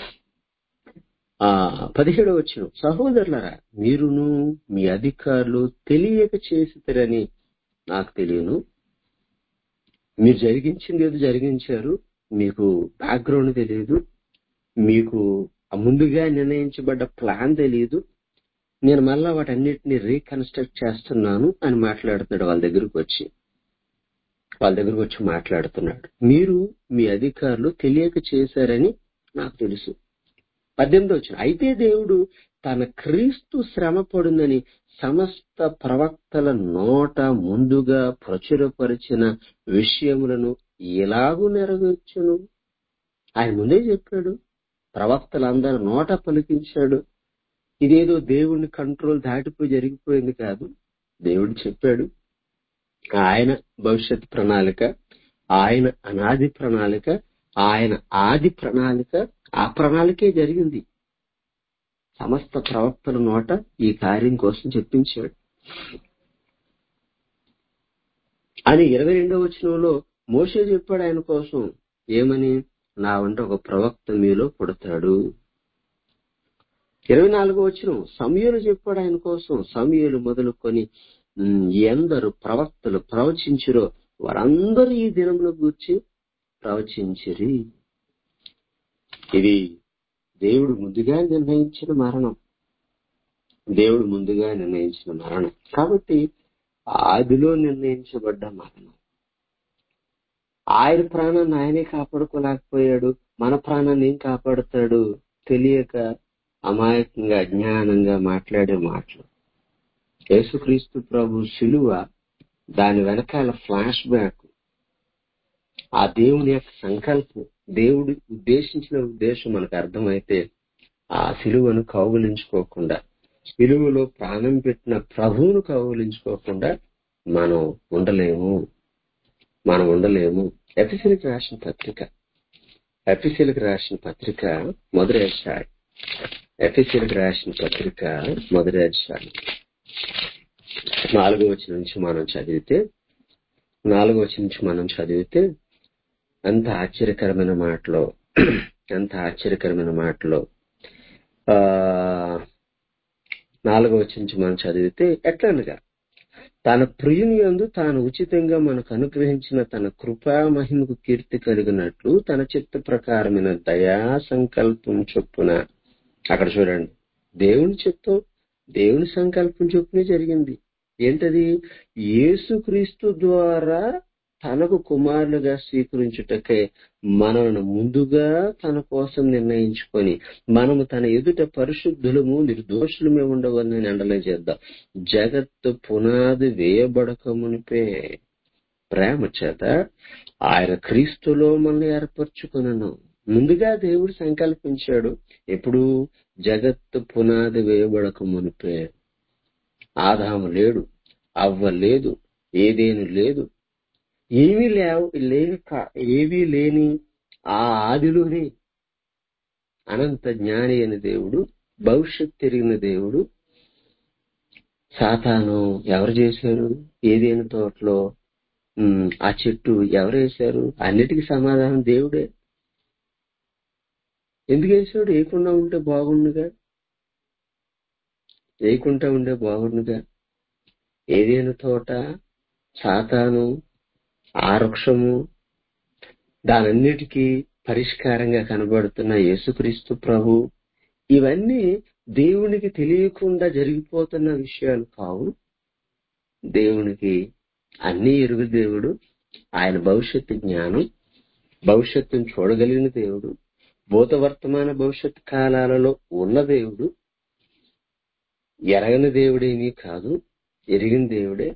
ఆ పదిహేడవ వచ్చిన సహోదరులరా మీరును మీ అధికారులు తెలియక చేసితరని నాకు తెలియను మీరు జరిగించింది ఏదో జరిగించారు మీకు బ్యాక్గ్రౌండ్ తెలియదు మీకు ముందుగా నిర్ణయించబడ్డ ప్లాన్ తెలియదు నేను మళ్ళా వాటన్నిటిని రీకన్స్ట్రక్ట్ చేస్తున్నాను అని మాట్లాడుతున్నాడు వాళ్ళ దగ్గరకు వచ్చి వాళ్ళ దగ్గరకు వచ్చి మాట్లాడుతున్నాడు మీరు మీ అధికారులు తెలియక చేశారని నాకు తెలుసు పద్దెనిమిది వచ్చిన అయితే దేవుడు తన క్రీస్తు శ్రమ పడుందని సమస్త ప్రవక్తల నోట ముందుగా ప్రచురపరిచిన విషయములను ఎలాగూ నెరవేర్చును ఆయన ముందే చెప్పాడు ప్రవక్తలందరూ నోట పలికించాడు ఇదేదో దేవుని కంట్రోల్ దాటిపోయి జరిగిపోయింది కాదు దేవుడు చెప్పాడు ఆయన భవిష్యత్ ప్రణాళిక ఆయన అనాది ప్రణాళిక ఆయన ఆది ప్రణాళిక ఆ ప్రణాళికే జరిగింది సమస్త ప్రవక్తల నోట ఈ కార్యం కోసం చెప్పించాడు అని ఇరవై రెండవ వచనంలో మోసే చెప్పాడు ఆయన కోసం ఏమని నా వంట ఒక ప్రవక్త మీలో పుడతాడు ఇరవై నాలుగో వచ్చిన సమయలు చెప్పాడు ఆయన కోసం సమయలు మొదలుకొని ఎందరు ప్రవక్తలు ప్రవచించిరో వారందరూ ఈ దినంలో గూర్చి ప్రవచించిరి ఇది దేవుడు ముందుగా నిర్ణయించిన మరణం దేవుడు ముందుగా నిర్ణయించిన మరణం కాబట్టి ఆదిలో నిర్ణయించబడ్డ మరణం ఆయన ప్రాణాన్ని ఆయనే కాపాడుకోలేకపోయాడు మన ప్రాణాన్ని ఏం కాపాడుతాడు తెలియక అమాయకంగా అజ్ఞానంగా మాట్లాడే మాటలు యేసుక్రీస్తు ప్రభు శిలువ దాని వెనకాల ఫ్లాష్ బ్యాక్ ఆ దేవుని యొక్క సంకల్పం దేవుడు ఉద్దేశించిన ఉద్దేశం మనకు అర్థమైతే ఆ సిలువను కౌగులించుకోకుండా సిలువలో ప్రాణం పెట్టిన ప్రభువును కౌగులించుకోకుండా మనం ఉండలేము మనం ఉండలేము ఎఫిసిలకు రాసిన పత్రిక ఎఫిసిలకు రాసిన పత్రిక మొదటి అధ్యాయం ఎఫిసిలకు రాసిన పత్రిక మొదటి అధ్యాయం నాలుగో వచ్చి నుంచి మనం చదివితే నాలుగో వచ్చి నుంచి మనం చదివితే ఎంత ఆశ్చర్యకరమైన మాటలో ఎంత ఆశ్చర్యకరమైన మాటలో ఆ నాలుగో వచ్చి నుంచి మనం చదివితే ఎట్లనగా తన ప్రియుని యందు తాను ఉచితంగా మనకు అనుగ్రహించిన తన కృపా మహిమకు కీర్తి కలిగినట్లు తన చిత్త ప్రకారమైన దయా సంకల్పం చొప్పున అక్కడ చూడండి దేవుని చిత్తం దేవుని సంకల్పం చొప్పునే జరిగింది ఏంటది యేసుక్రీస్తు ద్వారా తనకు కుమారులుగా స్వీకరించుటకై మనలను ముందుగా తన కోసం నిర్ణయించుకొని మనము తన ఎదుట పరిశుద్ధులము నిర్దోషులమే ఉండవలని అండలే చేద్దాం జగత్తు పునాది వేయబడక మునిపే ప్రేమ చేత ఆయన క్రీస్తులో మనల్ని ఏర్పరచుకున్నాను ముందుగా దేవుడు సంకల్పించాడు ఎప్పుడు జగత్తు పునాది వేయబడక మునిపే ఆదాము లేడు అవ్వ లేదు ఏదేను లేదు ఏమీ లేవు లేని కా- ఏమీ లేని ఆ ఆదిలోనే అనంత జ్ఞాని అయిన దేవుడు భవిష్యత్ తిరిగిన దేవుడు సాతాను ఎవరు చేశారు ఏదేని తోటలో ఉమ్, ఆ చెట్టు ఎవరు వేశారు అన్నిటికీ సమాధానం దేవుడే ఎందుకు వేసాడు వేయకుండా ఉంటే బాగుండుగా వేయకుండా ఉండే బాగుండుగా ఏదేని తోట సాతాను ఆ వృక్షము దానన్నిటికీ పరిష్కారంగా కనబడుతున్న యేసుక్రీస్తు ప్రభు ఇవన్నీ దేవునికి తెలియకుండా జరిగిపోతున్న విషయాలు కావు దేవునికి అన్ని ఎరుగు దేవుడు ఆయన భవిష్యత్తు జ్ఞానం భవిష్యత్తును చూడగలిగిన దేవుడు భూత వర్తమాన భవిష్యత్ కాలాలలో ఉన్న దేవుడు ఎరగని దేవుడేమీ కాదు ఎరిగిన దేవుడే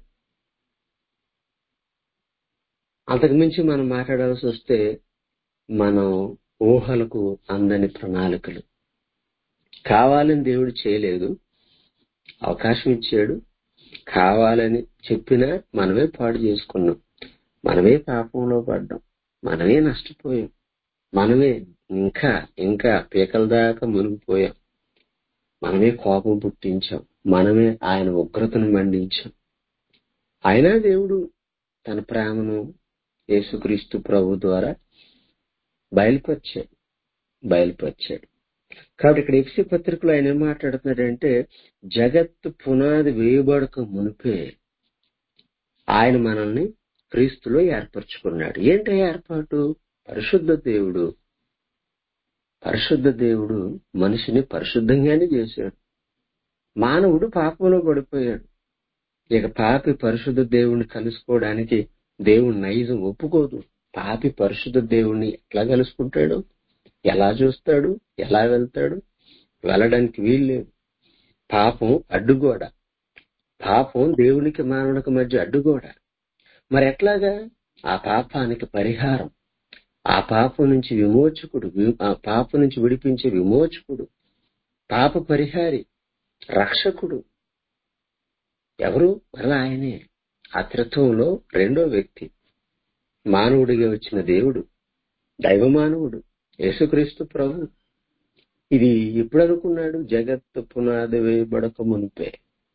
అంతకు మించి మనం మాట్లాడాల్సి వస్తే మనం ఊహలకు అందని ప్రణాళికలు కావాలని దేవుడు చేయలేదు అవకాశం ఇచ్చాడు కావాలని చెప్పినా మనమే పాడు చేసుకున్నాం మనమే పాపంలో పడ్డాం మనమే నష్టపోయాం మనమే ఇంకా ఇంకా పీకల దాకా మునిగిపోయాం మనమే కోపం పుట్టించాం మనమే ఆయన ఉగ్రతను మండించాం అయినా దేవుడు తన ప్రేమను యేసుక్రీస్తు ప్రభు ద్వారా బయలుపరిచాడు బయలుపరిచాడు కాబట్టి ఇక్కడ ఎఫ్సి పత్రికలో ఆయన ఏం మాట్లాడుతున్నాడంటే జగత్తు పునాది వేయబడక మునిపే ఆయన మనల్ని క్రీస్తులో ఏర్పరచుకున్నాడు ఏంటి ఏర్పాటు పరిశుద్ధ దేవుడు పరిశుద్ధ దేవుడు మనిషిని పరిశుద్ధంగానే చేశాడు మానవుడు పాపంలో పడిపోయాడు ఇక పాపి పరిశుద్ధ దేవుణ్ణి కలుసుకోవడానికి దేవుని నైజం ఒప్పుకోదు పాపి పరిశుద్ధ దేవుణ్ణి ఎట్లా కలుసుకుంటాడు ఎలా చూస్తాడు ఎలా వెళ్తాడు వెళ్ళడానికి వీల్లేదు పాపం అడ్డుగోడ పాపం దేవునికి మానవునికి మధ్య అడ్డుగోడ మరి ఎట్లాగా ఆ పాపానికి పరిహారం ఆ పాపం నుంచి విమోచకుడు వి- ఆ పాపం నుంచి విడిపించే విమోచకుడు పాప పరిహారి రక్షకుడు ఎవరు మరలా ఆయనే ఆ త్రిత్వంలో రెండో వ్యక్తి మానవుడిగా వచ్చిన దేవుడు దైవ మానవుడు యేసుక్రీస్తు ప్రభు ఇది ఎప్పుడు అనుకున్నాడు జగత్తు పునాది వేయబడక మునిపే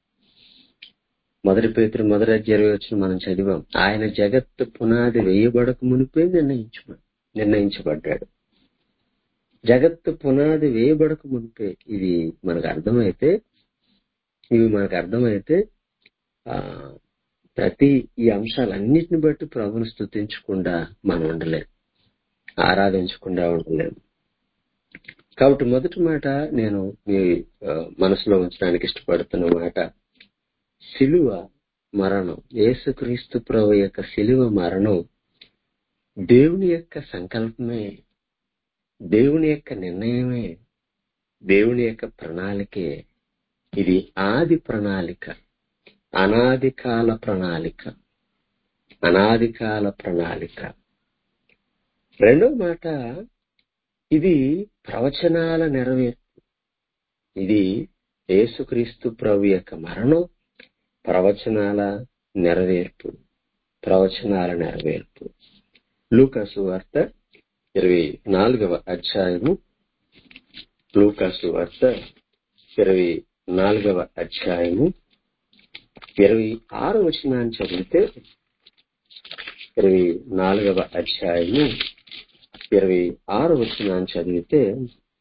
మొదటి పేతురు మొదటి అధ్యాయం వచ్చిన మనం చదివాం ఆయన జగత్తు పునాది వేయబడక మునిపే నిర్ణయించు నిర్ణయించబడ్డాడు జగత్తు పునాది వేయబడక మునిపే ఇది మనకు అర్థమైతే ఇవి మనకు అర్థమైతే ఆ ప్రతి ఈ అంశాలన్నిటిని బట్టి ప్రభుని స్థుతించకుండా మనం ఉండలేం ఆరాధించకుండా ఉండలేం కాబట్టి మొదటి మాట నేను మీ ఆ, మనసులో ఉంచడానికి ఇష్టపడుతున్న మాట సిలువ మరణం యేసుక్రీస్తు ప్రభు యొక్క సిలువ మరణం దేవుని యొక్క సంకల్పమే దేవుని యొక్క నిర్ణయమే దేవుని యొక్క ప్రణాళికే ఇది ఆది ప్రణాళిక అనాది కాల ప్రణాళిక అనాది కాల ప్రణాళిక రెండో మాట ఇది ప్రవచనాల నెరవేర్పు ఇది యేసుక్రీస్తు ప్రభు యొక్క మరణం ప్రవచనాల నెరవేర్పు ప్రవచనాల నెరవేర్పు లూకాసు వార్త ఇరవై నాలుగవ అధ్యాయము లూకాసు వార్త ఇరవై నాలుగవ అధ్యాయము ఇరవై ఆరు వచనాన్ని చదివితే ఇరవై నాలుగవ అధ్యాయము ఇరవై ఆరు వచనాన్ని చదివితే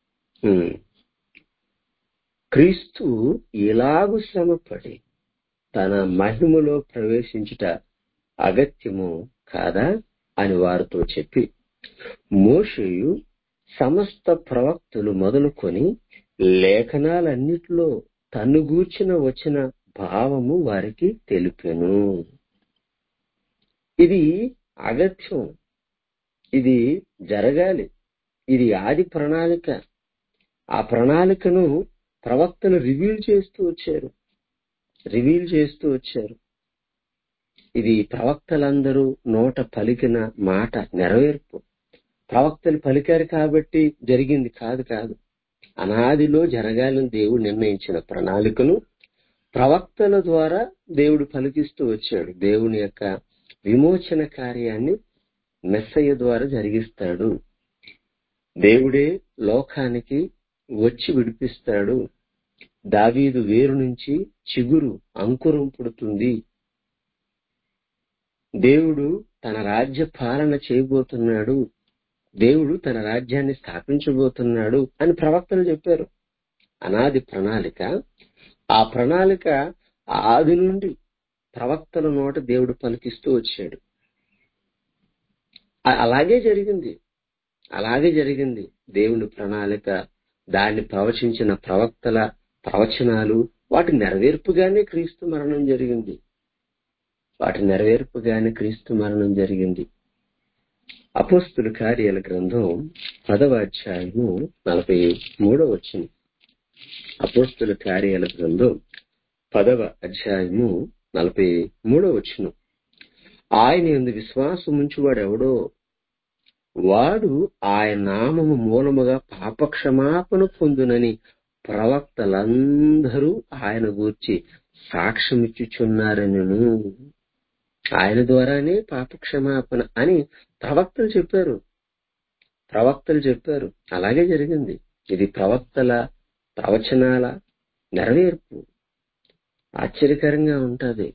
ఉమ్, క్రీస్తు ఎలాగు శ్రమపడి తన మహిమలో ప్రవేశించుట అగత్యము కాదా అని వారితో చెప్పి మోషేయు సమస్త ప్రవక్తలు మొదలుకొని లేఖనాలన్నిటిలో తన్ను గూర్చిన వచ్చిన భావము వారికి తెలిపెను ఇది అగత్యం ఇది జరగాలి ఇది ఆది ప్రణాళిక ఆ ప్రణాళికను ప్రవక్తలు రివీల్ చేస్తూ వచ్చారు రివీల్ చేస్తూ వచ్చారు ఇది ప్రవక్తలందరూ నోట పలికిన మాట నెరవేర్పు ప్రవక్తలు పలికారు కాబట్టి జరిగింది కాదు కాదు అనాదిలో జరగాలని దేవుడు నిర్ణయించిన ప్రణాళికను ప్రవక్తల ద్వారా దేవుడు పలికిస్తూ వచ్చాడు దేవుని యొక్క విమోచన కార్యాన్ని మెస్సయ్య ద్వారా జరిగిస్తాడు దేవుడే లోకానికి వచ్చి విడిపిస్తాడు దావీదు వేరు నుంచి చిగురు అంకురం పుడుతుంది దేవుడు తన రాజ్య పాలన చేయబోతున్నాడు దేవుడు తన రాజ్యాన్ని స్థాపించబోతున్నాడు అని ప్రవక్తలు చెప్పారు అనాది ప్రణాళిక ఆ ప్రణాళిక ఆది నుండి ప్రవక్తల నోట దేవుడు పలికిస్తూ వచ్చాడు అ- అలాగే జరిగింది అలాగే జరిగింది దేవుని ప్రణాళిక దాన్ని ప్రవచించిన ప్రవక్తల ప్రవచనాలు వాటి నెరవేర్పుగానే క్రీస్తు మరణం జరిగింది వాటి నెరవేర్పుగానే క్రీస్తు మరణం జరిగింది అపోస్తుల కార్యాల గ్రంథం పదవ అధ్యాయము నలభై మూడవ వచ్చింది అపోస్తుల కార్యాల గ్రంథం పదవ అధ్యాయము నలభై మూడవ వచ్చును ఆయన ఎందు విశ్వాసం ఉంచువాడు ఎవడో వాడు ఆయన నామము మూలముగా పాపక్షమాపణ పొందునని ప్రవక్తలందరూ ఆయన గూర్చి సాక్ష్యమిచ్చుచున్నారనను ఆయన ద్వారానే పాపక్షమాపణ అని ప్రవక్తలు చెప్పారు ప్రవక్తలు చెప్పారు అలాగే జరిగింది ఇది ప్రవక్తల ప్రవచనాల నెరవేర్పు ఆశ్చర్యకరంగా ఉంటది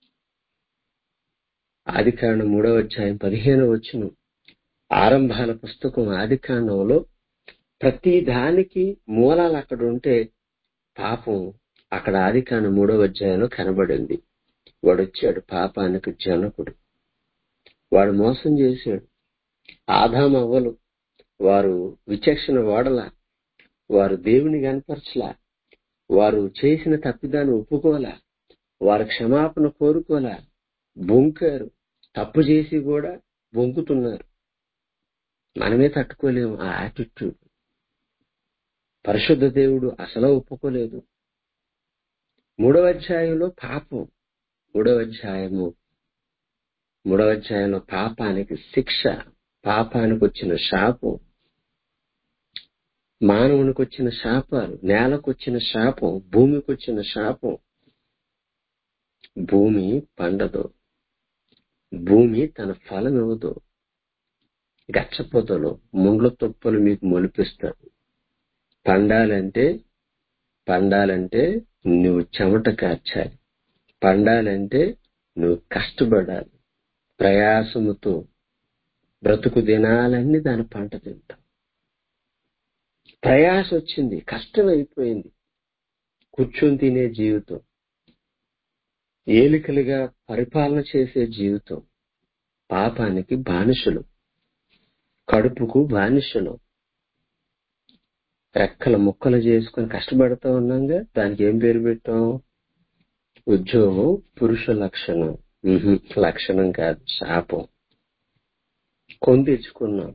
ఆది కాండం మూడవ అధ్యాయం పదిహేను వచ్చును ఆరంభాల పుస్తకం ఆది కాండంలో ప్రతి దానికి మూలాలు అక్కడ ఉంటే పాపం అక్కడ ఆది కాండం మూడవ అధ్యాయంలో కనబడింది వాడు వచ్చాడు పాపానికి జనకుడు వాడు మోసం చేశాడు ఆదాం అవ్వలు వారు విచక్షణ వాడలా వారు దేవుని కనపరచలా వారు చేసిన తప్పిదాన్ని ఒప్పుకోలా వారు క్షమాపణ కోరుకోలా బొంకారు తప్పు చేసి కూడా బొంకుతున్నారు మనమే తట్టుకోలేము ఆ యాటిట్యూడ్ పరిశుద్ధ దేవుడు అసలు ఒప్పుకోలేదు మూడవ అధ్యాయంలో పాపం మూడవ అధ్యాయము మూడవ అధ్యాయంలో పాపానికి శిక్ష పాపానికి వచ్చిన శాపం మానవునికి వచ్చిన శాపాలు నేలకు వచ్చిన శాపం భూమికి వచ్చిన శాపం భూమి పండదు భూమి తన ఫలం ఇవ్వదు గచ్చపోతలో ముండ్ల తుప్పలు మీకు మొలిపిస్తాడు పండాలంటే పండాలంటే నువ్వు చెమట కార్చాలి పండాలంటే నువ్వు కష్టపడాలి ప్రయాసముతో బ్రతుకు దినాలన్నీ దాని పంట తింటావు ప్రయాస వచ్చింది కష్టం అయిపోయింది కూర్చొని తినే జీవితం ఏలికలుగా పరిపాలన చేసే జీవితం పాపానికి బానిసలు కడుపుకు బానిసలు రెక్కల ముక్కలు చేసుకుని కష్టపడతా ఉన్నాగా దానికి ఏం పేరు పెట్టాం ఉద్యోగం పురుష లక్షణం ఉహు, లక్షణం కాదు శాపం కొని తెచ్చుకున్నాం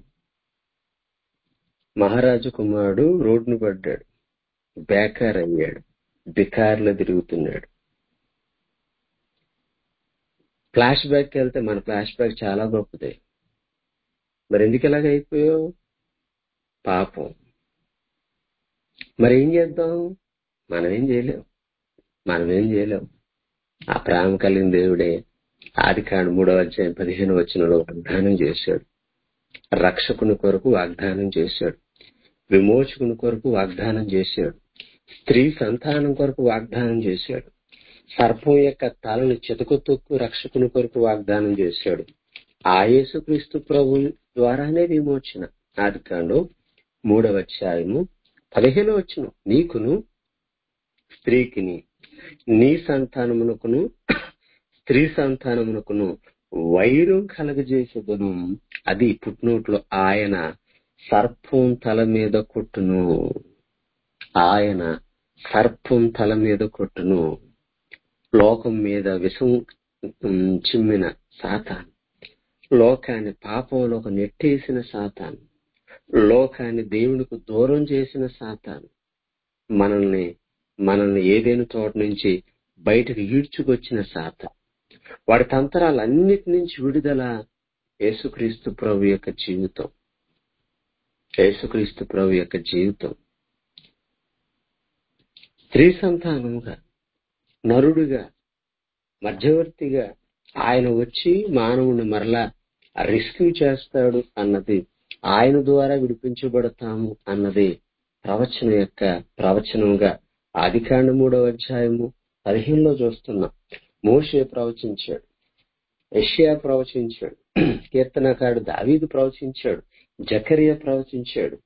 మహారాజు కుమారుడు రోడ్డును పడ్డాడు బేకార్ అయ్యాడు బికార్లో తిరుగుతున్నాడు ఫ్లాష్ బ్యాక్ వెళ్తే మన ఫ్లాష్ బ్యాక్ చాలా గొప్పది మరి ఎందుకు ఇలాగ అయిపోయావు పాపం మరి ఏం చేద్దాం మనం ఏం చేయలేం మనం ఏం చేయలేం ఆ ప్రేమ కలిగిన దేవుడే ఆది కాండ మూడవ అధ్యాయం పదిహేను వచనంలో వాగ్దానం చేశాడు రక్షకుని కొరకు వాగ్దానం చేశాడు విమోచకుని కొరకు వాగ్దానం చేశాడు స్త్రీ సంతానం కొరకు వాగ్దానం చేశాడు సర్పం యొక్క తలను చితకు తొక్కు రక్షకుని కొరకు వాగ్దానం చేశాడు ఆ యేసుక్రీస్తు ప్రభు ద్వారానే విమోచన ఆది కాండం మూడవ అధ్యాయము పదిహేను వచ్చును నీకును స్త్రీకిని నీ సంతానమునకును స్త్రీ సంతానమునకును వైరం కలగజేసేదను అది పుట్టినోట్లో ఆయన సర్పం తల మీద కొట్టును ఆయన సర్పం తల మీద కొట్టును లోకం మీద విషం ఉమ్, చిమ్మిన సాతాన్ లోకాన్ని పాపంలోకి నెట్టేసిన సాతాన్ లోకాన్ని దేవునికి దూరం చేసిన సాతాన్ మనల్ని మనల్ని ఏదైనా చోట నుంచి బయటకు ఈడ్చుకొచ్చిన సాతాన్ వాడి తంత్రాలన్నిటి నుంచి విడుదల యేసుక్రీస్తు ప్రభు యొక్క జీవితం యేసుక్రీస్తు ప్రభు యొక్క జీవితం స్త్రీ సంతానముగా నరుడుగా మధ్యవర్తిగా ఆయన వచ్చి మానవుని మరలా రెస్క్యూ చేస్తాడు అన్నది ఆయన ద్వారా విడిపించబడతాము అన్నది ప్రవచనం యొక్క ప్రవచనంగా ఆదికాండ మూడవ అధ్యాయము పదిహేనులో చూస్తున్నాం మోషే ప్రవచించాడు యెషయా ప్రవచించాడు కీర్తనకారుడు దావీదు ప్రవచించాడు జకరియా ప్రవచించాడు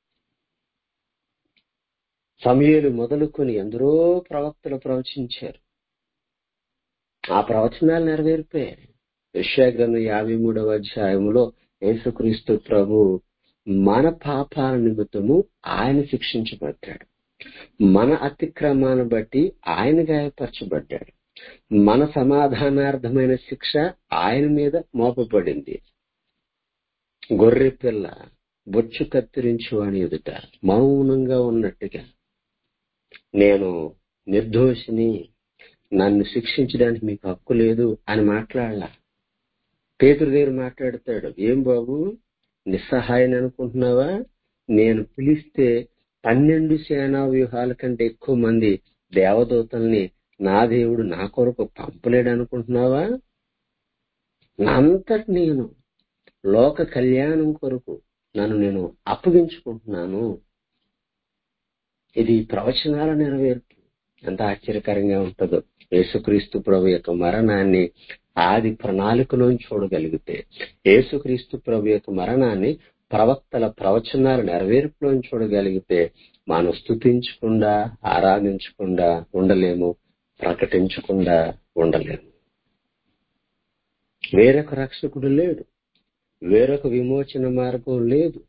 సమయలు మొదలుకొని ఎందరో ప్రవక్తలు ప్రవచించారు ఆ ప్రవచనాలు నెరవేరిపోయాయి యశాగ్రంథం యాభై మూడవ అధ్యాయములో యేసుక్రీస్తు ప్రభు మన పాపాల నిమిత్తము ఆయన శిక్షించబడ్డాడు మన అతిక్రమాన్ని బట్టి ఆయన గాయపరచబడ్డాడు మన సమాధానార్థమైన శిక్ష ఆయన మీద మోపబడింది గొర్రె పిల్ల బొచ్చు కత్తిరించు అని ఎదుట మౌనంగా ఉన్నట్టుగా నేను నిర్దోషిని నన్ను శిక్షించడానికి మీకు హక్కు లేదు అని మాట్లాడలా పేతురు దగ్గర మాట్లాడతాడు ఏం బాబు నిస్సహాయని అనుకుంటున్నావా నేను పిలిస్తే పన్నెండు సేనా వ్యూహాల కంటే ఎక్కువ మంది దేవదూతల్ని నా దేవుడు నా కొరకు పంపలేడు అనుకుంటున్నావా అంతటి నేను లోక కళ్యాణం కొరకు నన్ను నేను అప్పగించుకుంటున్నాను ఇది ప్రవచనాల నెరవేర్పు ఎంత ఆశ్చర్యకరంగా ఉంటుందో యేసుక్రీస్తు ప్రభు యొక్క మరణాన్ని ఆది ప్రణాళికలోని చూడగలిగితే యేసుక్రీస్తు ప్రభు యొక్క మరణాన్ని ప్రవక్తల ప్రవచనాల నెరవేర్పులోని చూడగలిగితే మనం స్థుతించకుండా ఆరాధించకుండా ఉండలేము ప్రకటించకుండా ఉండలేము వేరొక రక్షకుడు లేడు వేరొక విమోచన మార్గం లేదు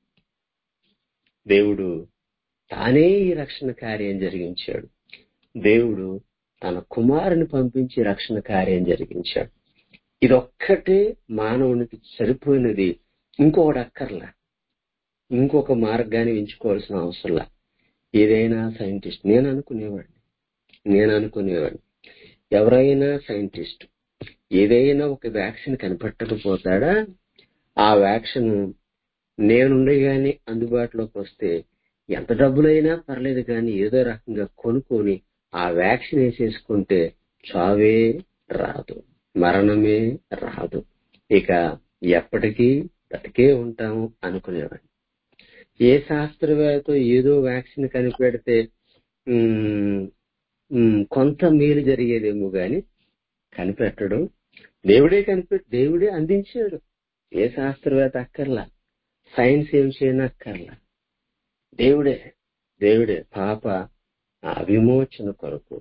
దేవుడు తానే ఈ రక్షణ కార్యం జరిగించాడు దేవుడు తన కుమారుని పంపించి రక్షణ కార్యం జరిగించాడు ఇదొక్కటే మానవునికి సరిపోయినది ఇంకొకటి అక్కర్లా ఇంకొక మార్గాన్ని ఎంచుకోవాల్సిన అవసరంలా ఏదైనా సైంటిస్ట్ నేను అనుకునేవాడిని నేను అనుకునేవాడిని ఎవరైనా సైంటిస్ట్ ఏదైనా ఒక వ్యాక్సిన్ కనిపెట్టకపోతాడా ఆ వ్యాక్సిన్ నేనుండగానే అందుబాటులోకి వస్తే ఎంత డబ్బులైనా పర్లేదు కానీ ఏదో రకంగా కొనుక్కొని ఆ వ్యాక్సిన్ వేసేసుకుంటే చావే రాదు మరణమే రాదు ఇక ఎప్పటికీ బ్రతికే ఉంటాము అనుకునేవాడిని ఏ శాస్త్రవేత్త ఏదో వ్యాక్సిన్ కనిపెడితే ఉమ్, ఉమ్, కొంత మేలు జరిగేదేమో గాని కనిపెట్టడం దేవుడే కనిపెట్టి దేవుడే అందించాడు ఏ శాస్త్రవేత్త అక్కర్లా సైన్స్ ఏం చేయనక్కర్లా దేవుడే దేవుడే పాప ఆ విమోచన కొరకు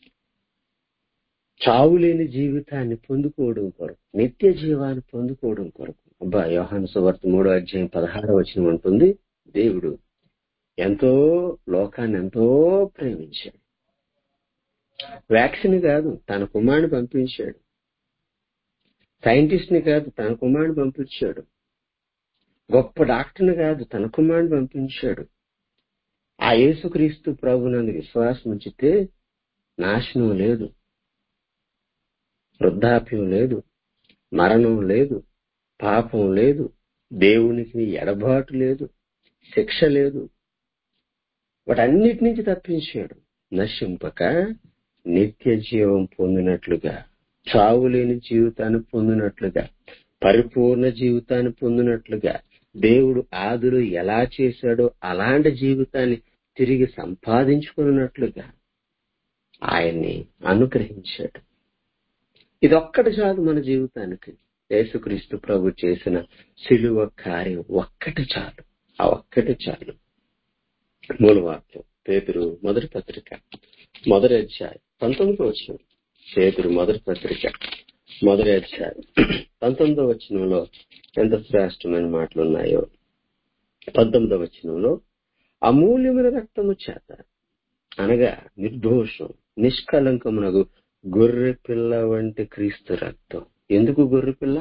చావులేని జీవితాన్ని పొందుకోవడం కొరకు నిత్య జీవాన్ని పొందుకోవడం కొరకు అబ్బా యోహాను సువార్త మూడో అధ్యాయం పదహారో వచనం ఉంటుంది దేవుడు ఎంతో లోకాన్ని ఎంతో ప్రేమించాడు వ్యాక్సిన్ కాదు తన కుమారుని పంపించాడు సైంటిస్ట్ ని కాదు తన కుమారుని పంపించాడు గొప్ప డాక్టర్ని కాదు తన కుమారుని పంపించాడు ఆ యేసుక్రీస్తు ప్రభునందు విశ్వాసం ఉంచితే నాశనం లేదు వృద్ధాప్యం లేదు మరణం లేదు పాపం లేదు దేవునికి ఎడబాటు లేదు శిక్ష లేదు వాటన్నిటి నుంచి తప్పించాడు నశింపక నిత్య జీవం పొందినట్లుగా చావు లేని జీవితాన్ని పొందినట్లుగా పరిపూర్ణ జీవితాన్ని పొందినట్లుగా దేవుడు ఆదులు ఎలా చేశాడో అలాంటి జీవితాన్ని తిరిగి సంపాదించుకున్నట్లుగా ఆయన్ని అనుగ్రహించాడు ఇదొక్కటి చాలు మన జీవితానికి యేసుక్రీస్తు ప్రభు చేసిన సిలువ కార్యం ఒక్కటి చాలు ఆ ఒక్కటి చాలు మూలవాక్యం పేతురు మొదటి పత్రిక మొదటి అధ్యాయం పంతొమ్మిదో వచ్చిన పేతురు మొదటి పత్రిక మొదటి అధ్యాయం పంతొమ్మిదో వచనంలో ఎంత శ్రేష్టమైన మాటలు ఉన్నాయో పంతొమ్మిదో వచనంలో అమూల్యమైన రక్తము చేత అనగా నిర్దోషం నిష్కలంకమునకు గొర్రె పిల్ల వంటి క్రీస్తు రక్తం ఎందుకు గొర్రె పిల్ల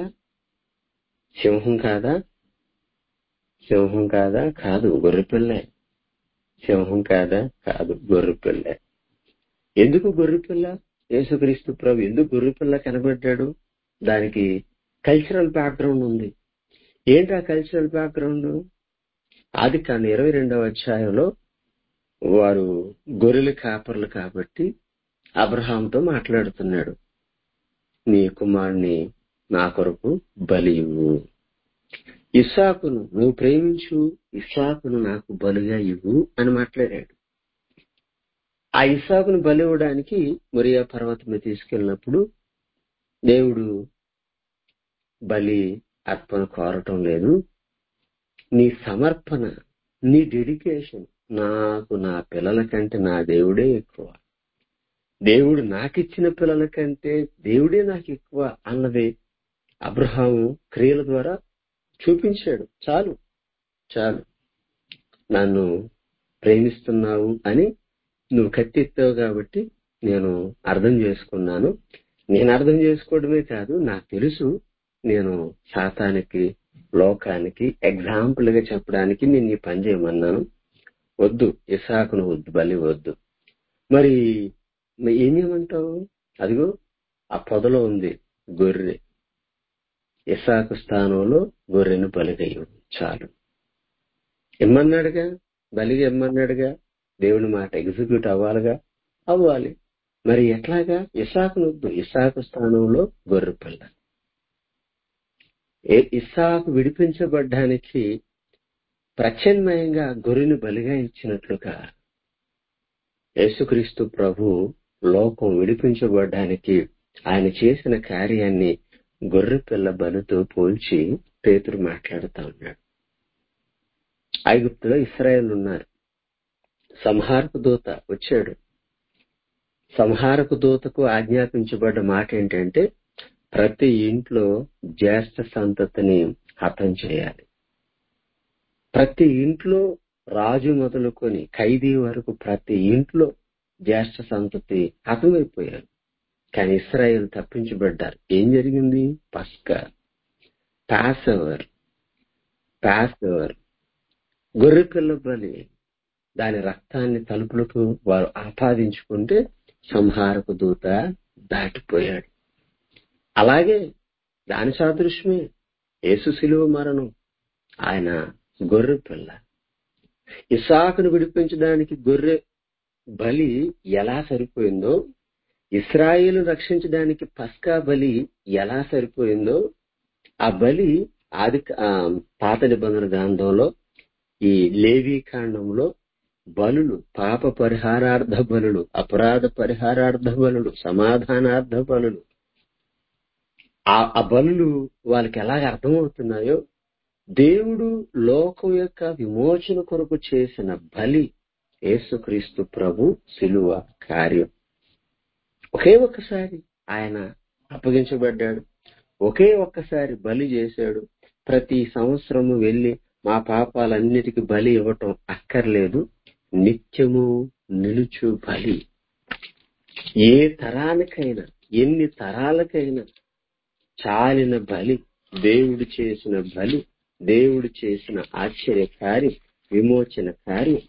సింహం కాదా సింహం కాదా కాదు గొర్రె పిల్లే సింహం కాదా కాదు గొర్రె పిల్లే ఎందుకు గొర్రె పిల్ల యేసుక్రీస్తు ప్రభు ఎందుకు గొర్రె పిల్ల కనబడ్డాడు దానికి కల్చరల్ బ్యాక్గ్రౌండ్ ఉంది ఏంటి ఆ కల్చరల్ బ్యాక్గ్రౌండ్ ఆది కాని ఇరవై రెండవ అధ్యాయంలో వారు గొర్రెల కాపర్లు కాబట్టి అబ్రహాంతో మాట్లాడుతున్నాడు నీ కుమారుని నా కొరకు బలి ఇవ్వు ఇస్సాకును నువ్వు ప్రేమించు ఇస్సాకును నాకు బలిగా ఇవ్వు అని మాట్లాడాడు ఆ ఇస్సాకును బలి ఇవ్వడానికి మొరియా పర్వతం మీద తీసుకెళ్ళినప్పుడు దేవుడు బలి అర్పణ కోరటం లేదు నీ సమర్పణ నీ డెడికేషన్ నాకు నా పిల్లల కంటే నా దేవుడే ఎక్కువ దేవుడు నాకిచ్చిన పిల్లల కంటే దేవుడే నాకు ఎక్కువ అన్నది అబ్రహాము క్రియల ద్వారా చూపించాడు చాలు చాలు నన్ను ప్రేమిస్తున్నావు అని నువ్వు కత్తిస్తావు కాబట్టి నేను అర్థం చేసుకున్నాను నేను అర్థం చేసుకోవడమే కాదు నాకు తెలుసు నేను శాతానికి లోకానికి ఎగ్జాంపుల్ గా చెప్పడానికి నేను ఈ పని చేయమన్నాను వద్దు ఇసాకును వద్దు బలి వద్దు మరి మరి ఏం చేయమంటావు అదిగో ఆ పొదలో ఉంది గొర్రె ఇసాకు స్థానంలో గొర్రెను బలిగయ్యు చాలు ఇమ్మన్నాడుగా బలిగా ఇమ్మన్నాడుగా దేవుని మాట ఎగ్జిక్యూట్ అవ్వాలిగా అవ్వాలి మరి ఎట్లాగా ఇసాకును వద్దు ఇసాకు స్థానంలో గొర్రె పిల్ల ఏ ఇస్సాకు విడిపించబడ్డానికి ప్రత్యామ్నాయంగా గొర్రెను బలిగా ఇచ్చినట్లుగా యేసుక్రీస్తు ప్రభు లోకం విడిపించబడ్డానికి ఆయన చేసిన కార్యాన్ని గొర్రె పిల్ల బలితో పోల్చి పేతురు మాట్లాడుతా ఉన్నాడు ఐగుప్తులో ఇస్రాయేల్ ఉన్నారు సంహారపు దూత వచ్చాడు సంహారపు దూతకు ఆజ్ఞాపించబడ్డ మాట ఏంటంటే ప్రతి ఇంట్లో జ్యేష్ఠ సంతతిని హతం చేయాలి ప్రతి ఇంట్లో రాజు మొదలుకొని ఖైదీ వరకు ప్రతి ఇంట్లో జ్యేష్ఠ సంతతి హతమైపోయారు కానీ ఇస్రాయేల్ తప్పించబడ్డారు ఏం జరిగింది పస్కా పాస్ ఓవర్ పాస్ ఓవర్ గొర్రె పిల్ల బలి దాని రక్తాన్ని తలుపులకు వారు ఆపాదించుకుంటే సంహారపు దూత దాటిపోయాడు అలాగే దాని సాదృశ్యమే యేసు శిలువ మరణం ఆయన గొర్రె పిల్ల ఇసాకును విడిపించడానికి గొర్రె బలి ఎలా సరిపోయిందో ఇస్రాయేలు రక్షించడానికి పస్కా బలి ఎలా సరిపోయిందో ఆ బలి ఆది ఆ, పాత నిబంధన గ్రంథంలో ఈ లేవీ కాండంలో బలులు పాప పరిహారార్థ బలులు అపరాధ పరిహారార్థ బలులు సమాధానార్థ బలులు ఆ ఆ బలులు వాళ్ళకి ఎలాగ అర్థమవుతున్నాయో దేవుడు లోకం యొక్క విమోచన కొరకు చేసిన బలి యేసుక్రీస్తు ప్రభు శిలువ కార్యం ఒకే ఒక్కసారి ఆయన అప్పగించబడ్డాడు ఒకే ఒక్కసారి బలి చేశాడు ప్రతి సంవత్సరము వెళ్లి మా పాపాలన్నిటికీ బలి ఇవ్వటం అక్కర్లేదు నిత్యము నిలుచు బలి ఏ తరానికైనా ఎన్ని తరాలకైనా చాలిన బలి దేవుడు చేసిన బలి దేవుడు చేసిన ఆశ్చర్య కార్యం విమోచన కార్యం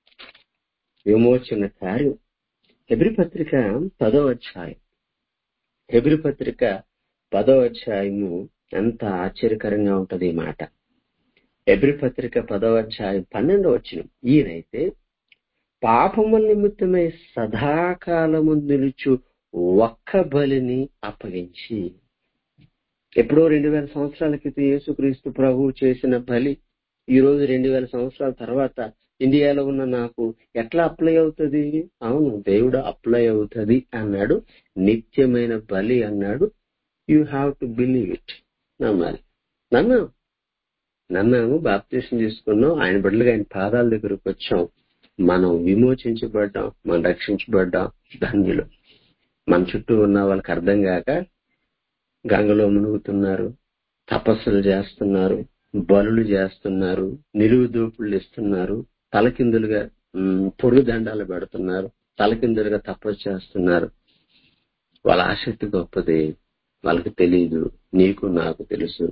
విమోచన కార్యం హెబ్రి పత్రిక పదవ అధ్యాయం హెబ్రి పత్రిక పదవ అధ్యాయము ఎంత ఆశ్చర్యకరంగా ఉంటది ఈ మాట హెబ్రి పత్రిక పదవ అధ్యాయం పన్నెండవ వచ్చిన ఈయనైతే పాపముల నిమిత్తమై సదాకాలము నిలుచు ఒక్క బలిని అప్పగించి ఎప్పుడో రెండు వేల సంవత్సరాల క్రితం యేసుక్రీస్తు ప్రభు చేసిన బలి ఈ రోజు రెండు వేల సంవత్సరాల తర్వాత ఇండియాలో ఉన్న నాకు ఎట్లా అప్లై అవుతుంది అవును దేవుడు అప్లై అవుతుంది అన్నాడు నిత్యమైన బలి అన్నాడు you have to believe it నమ్మాలి నమ్మాం నమ్మాము బాప్తీసం తీసుకున్నాం ఆయన బిడ్డలుగా ఆయన పాదాల దగ్గరకు వచ్చాం మనం విమోచించబడ్డాం మనం రక్షించబడ్డాం ధన్యులు మన చుట్టూ ఉన్న వాళ్ళకి అర్థం కాక గంగలో మునుగుతున్నారు తపస్సులు చేస్తున్నారు బలులు చేస్తున్నారు నిలువు దోపుళ్ళు ఇస్తున్నారు తలకిందులుగా ఉమ్, పొడుగు దండాలు పెడుతున్నారు తలకిందులుగా తపస్సు చేస్తున్నారు వాళ్ళ ఆసక్తి గొప్పది వాళ్ళకి తెలియదు నీకు నాకు తెలుసు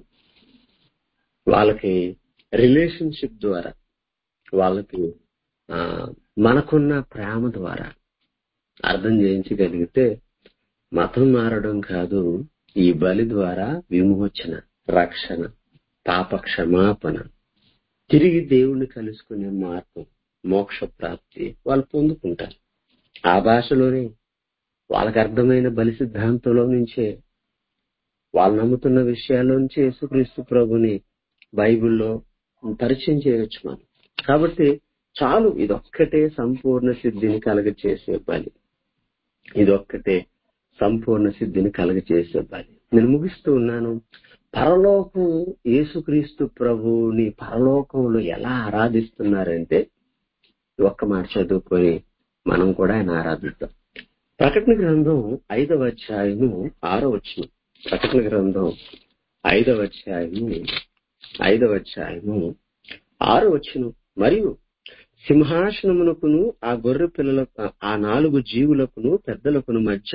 వాళ్ళకి రిలేషన్షిప్ ద్వారా వాళ్ళకి ఆ, మనకున్న ప్రేమ ద్వారా అర్థం చేయించగలిగితే మతం మారడం కాదు ఈ బలి ద్వారా విమోచన రక్షణ పాప క్షమాపణ తిరిగి దేవుణ్ణి కలుసుకునే మార్గం మోక్ష ప్రాప్తి వాళ్ళు పొందుకుంటారు ఆ భాషలోనే వాళ్ళకి అర్థమైన బలి సిద్ధాంతంలో నుంచే వాళ్ళు నమ్ముతున్న విషయాల్లో నుంచి యేసుక్రీస్తు ప్రభుని బైబిల్లో పరిచయం చేయవచ్చు మనం కాబట్టి చాలు ఇదొక్కటే సంపూర్ణ సిద్ధిని కలగచేసే బలి ఇదొక్కటే సంపూర్ణ సిద్ధిని కలగచేసే బలి నేను ముగిస్తూ ఉన్నాను పరలోకం యేసుక్రీస్తు ప్రభుని పరలోకంలో ఎలా ఆరాధిస్తున్నారంటే ఒక్క మాట చదువుకొని మనం కూడా ఆయన ఆరాధిద్దాం ప్రకటన గ్రంథం ఐదవ అధ్యాయము ఆరో వచ్చిన ప్రకటన గ్రంథం ఐదవ అధ్యాయము ఐదవ అధ్యాయము ఆరో వచ్చును మరియు సింహాసనమునకును ఆ గొర్రె పిల్లలకు ఆ నాలుగు జీవులకును పెద్దలకును మధ్య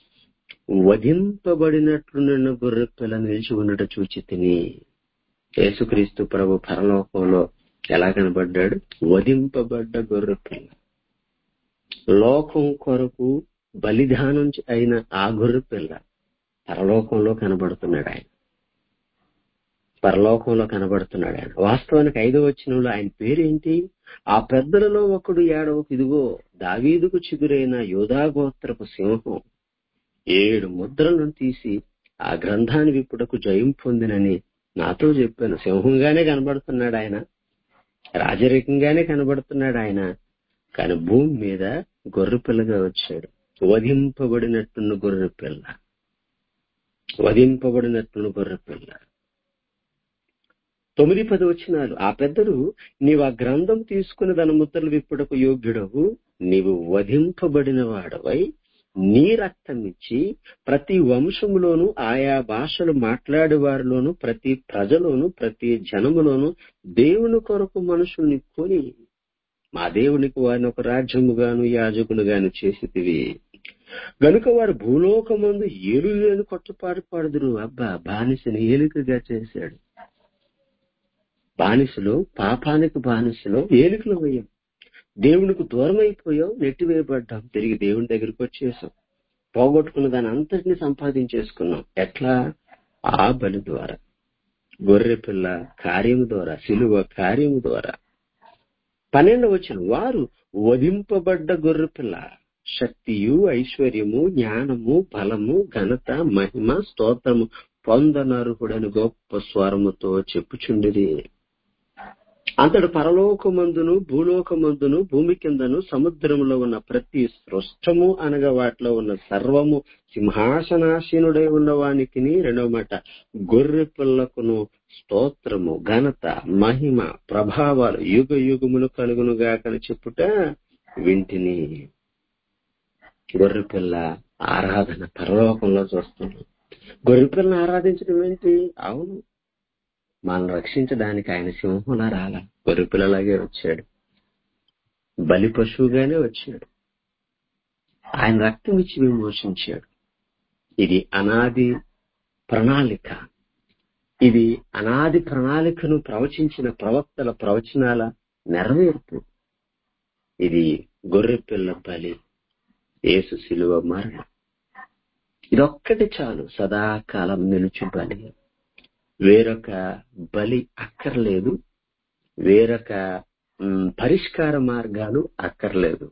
వధింపబడినట్లున్న గొర్రె పిల్ల నిలిచి ఉండట చూచి తిని యేసుక్రీస్తు ప్రభు పరలోకంలో ఎలా కనబడ్డాడు వధింపబడ్డ గొర్రె పిల్ల లోకం కొరకు బలిదానం అయిన ఆ గొర్రె పిల్ల పరలోకంలో కనబడుతున్నాడు ఆయన పరలోకంలో కనబడుతున్నాడు ఆయన వాస్తవానికి ఐదో వచనంలో ఆయన పేరేంటి ఆ పెద్దలలో ఒకడు ఏడవకు ఇదిగో దావీదుకు చిగురైన యోధాగోత్రపు సింహం ఏడు ముద్రలను తీసి ఆ గ్రంథాన్ని విప్పుటకు జయం పొందినని నాతో చెప్పాను సింహంగానే కనబడుతున్నాడు ఆయన రాజరికంగానే కనబడుతున్నాడు ఆయన కానీ భూమి మీద గొర్రె పిల్లగా వచ్చాడు వధింపబడినట్టున్న గొర్రె పిల్ల వధింపబడినట్టున్న గొర్రె పిల్ల తొమ్మిది పది వచ్చినాలు ఆ పెద్దలు నీవు ఆ గ్రంథం తీసుకుని దాని ముద్రలు విప్పుటకు యోగ్యుడవు నీవు వధింపబడిన వాడవై నీ రక్తం ఇచ్చి ప్రతి వంశములోను ఆయా భాషలు మాట్లాడే వారిలోను ప్రతి ప్రజలోను ప్రతి జనములోను దేవుని కొరకు మనుషుల్ని కొని మా దేవునికి వారిని ఒక రాజ్యముగాను యాజకులుగాను చేసితివి గనుక వారు భూలోకమందు ఏలులేని కొట్టుపాటు పాడుదురు అబ్బా బానిసని ఏలికగా చేశాడు బానిసలు పాపానికి బానిసలు ఏలికలు వేయం దేవునికి దూరం అయిపోయాం నెట్టివేయబడ్డాం తిరిగి దేవుని దగ్గరికి వచ్చేసాం పోగొట్టుకున్న దాని అంతటిని సంపాదించేసుకున్నాం ఎట్లా ఆ బలి ద్వారా గొర్రె పిల్ల కార్యము ద్వారా సిలువ కార్యము ద్వారా పన్నెండు వచ్చిన వారు వధింపబడ్డ గొర్రె పిల్ల శక్తియు ఐశ్వర్యము జ్ఞానము బలము ఘనత మహిమ స్తోత్రము పొందనర్హుడని గొప్ప స్వరముతో చెప్పుచుండిది అంతటి పరలోకమందును భూలోకమందును భూమి కిందను సముద్రములో ఉన్న ప్రతి సృష్టము అనగా వాటిలో ఉన్న సర్వము సింహాసనాసీనుడై ఉన్న వానికి రెండవ మాట గొర్రె పిల్లకును స్తోత్రము ఘనత మహిమ ప్రభావాలు యుగ యుగములు కలుగును గాకని చెప్పుట వింటిని గొర్రె పిల్ల ఆరాధన పరలోకంలో చూస్తున్నాం గొర్రె పిల్లని ఆరాధించడం ఏంటి అవును మనల్ని రక్షించడానికి ఆయన సింహంలా రాల గొర్రె పిల్లలాగే వచ్చాడు బలి పశువుగానే వచ్చాడు ఆయన రక్తం ఇచ్చి విమోచించాడు ఇది అనాది ప్రణాళిక ఇది అనాది ప్రణాళికను ప్రవచించిన ప్రవక్తల ప్రవచనాల నెరవేర్పు ఇది గొర్రె పిల్ల బలి ఏసు శిలువ మరణం ఇదొక్కటి చాలు సదాకాలం నిలుచు బలి వేరొక బలి అక్కర్లేదు వేరొక మ్, పరిష్కార మార్గాలు అక్కర్లేదు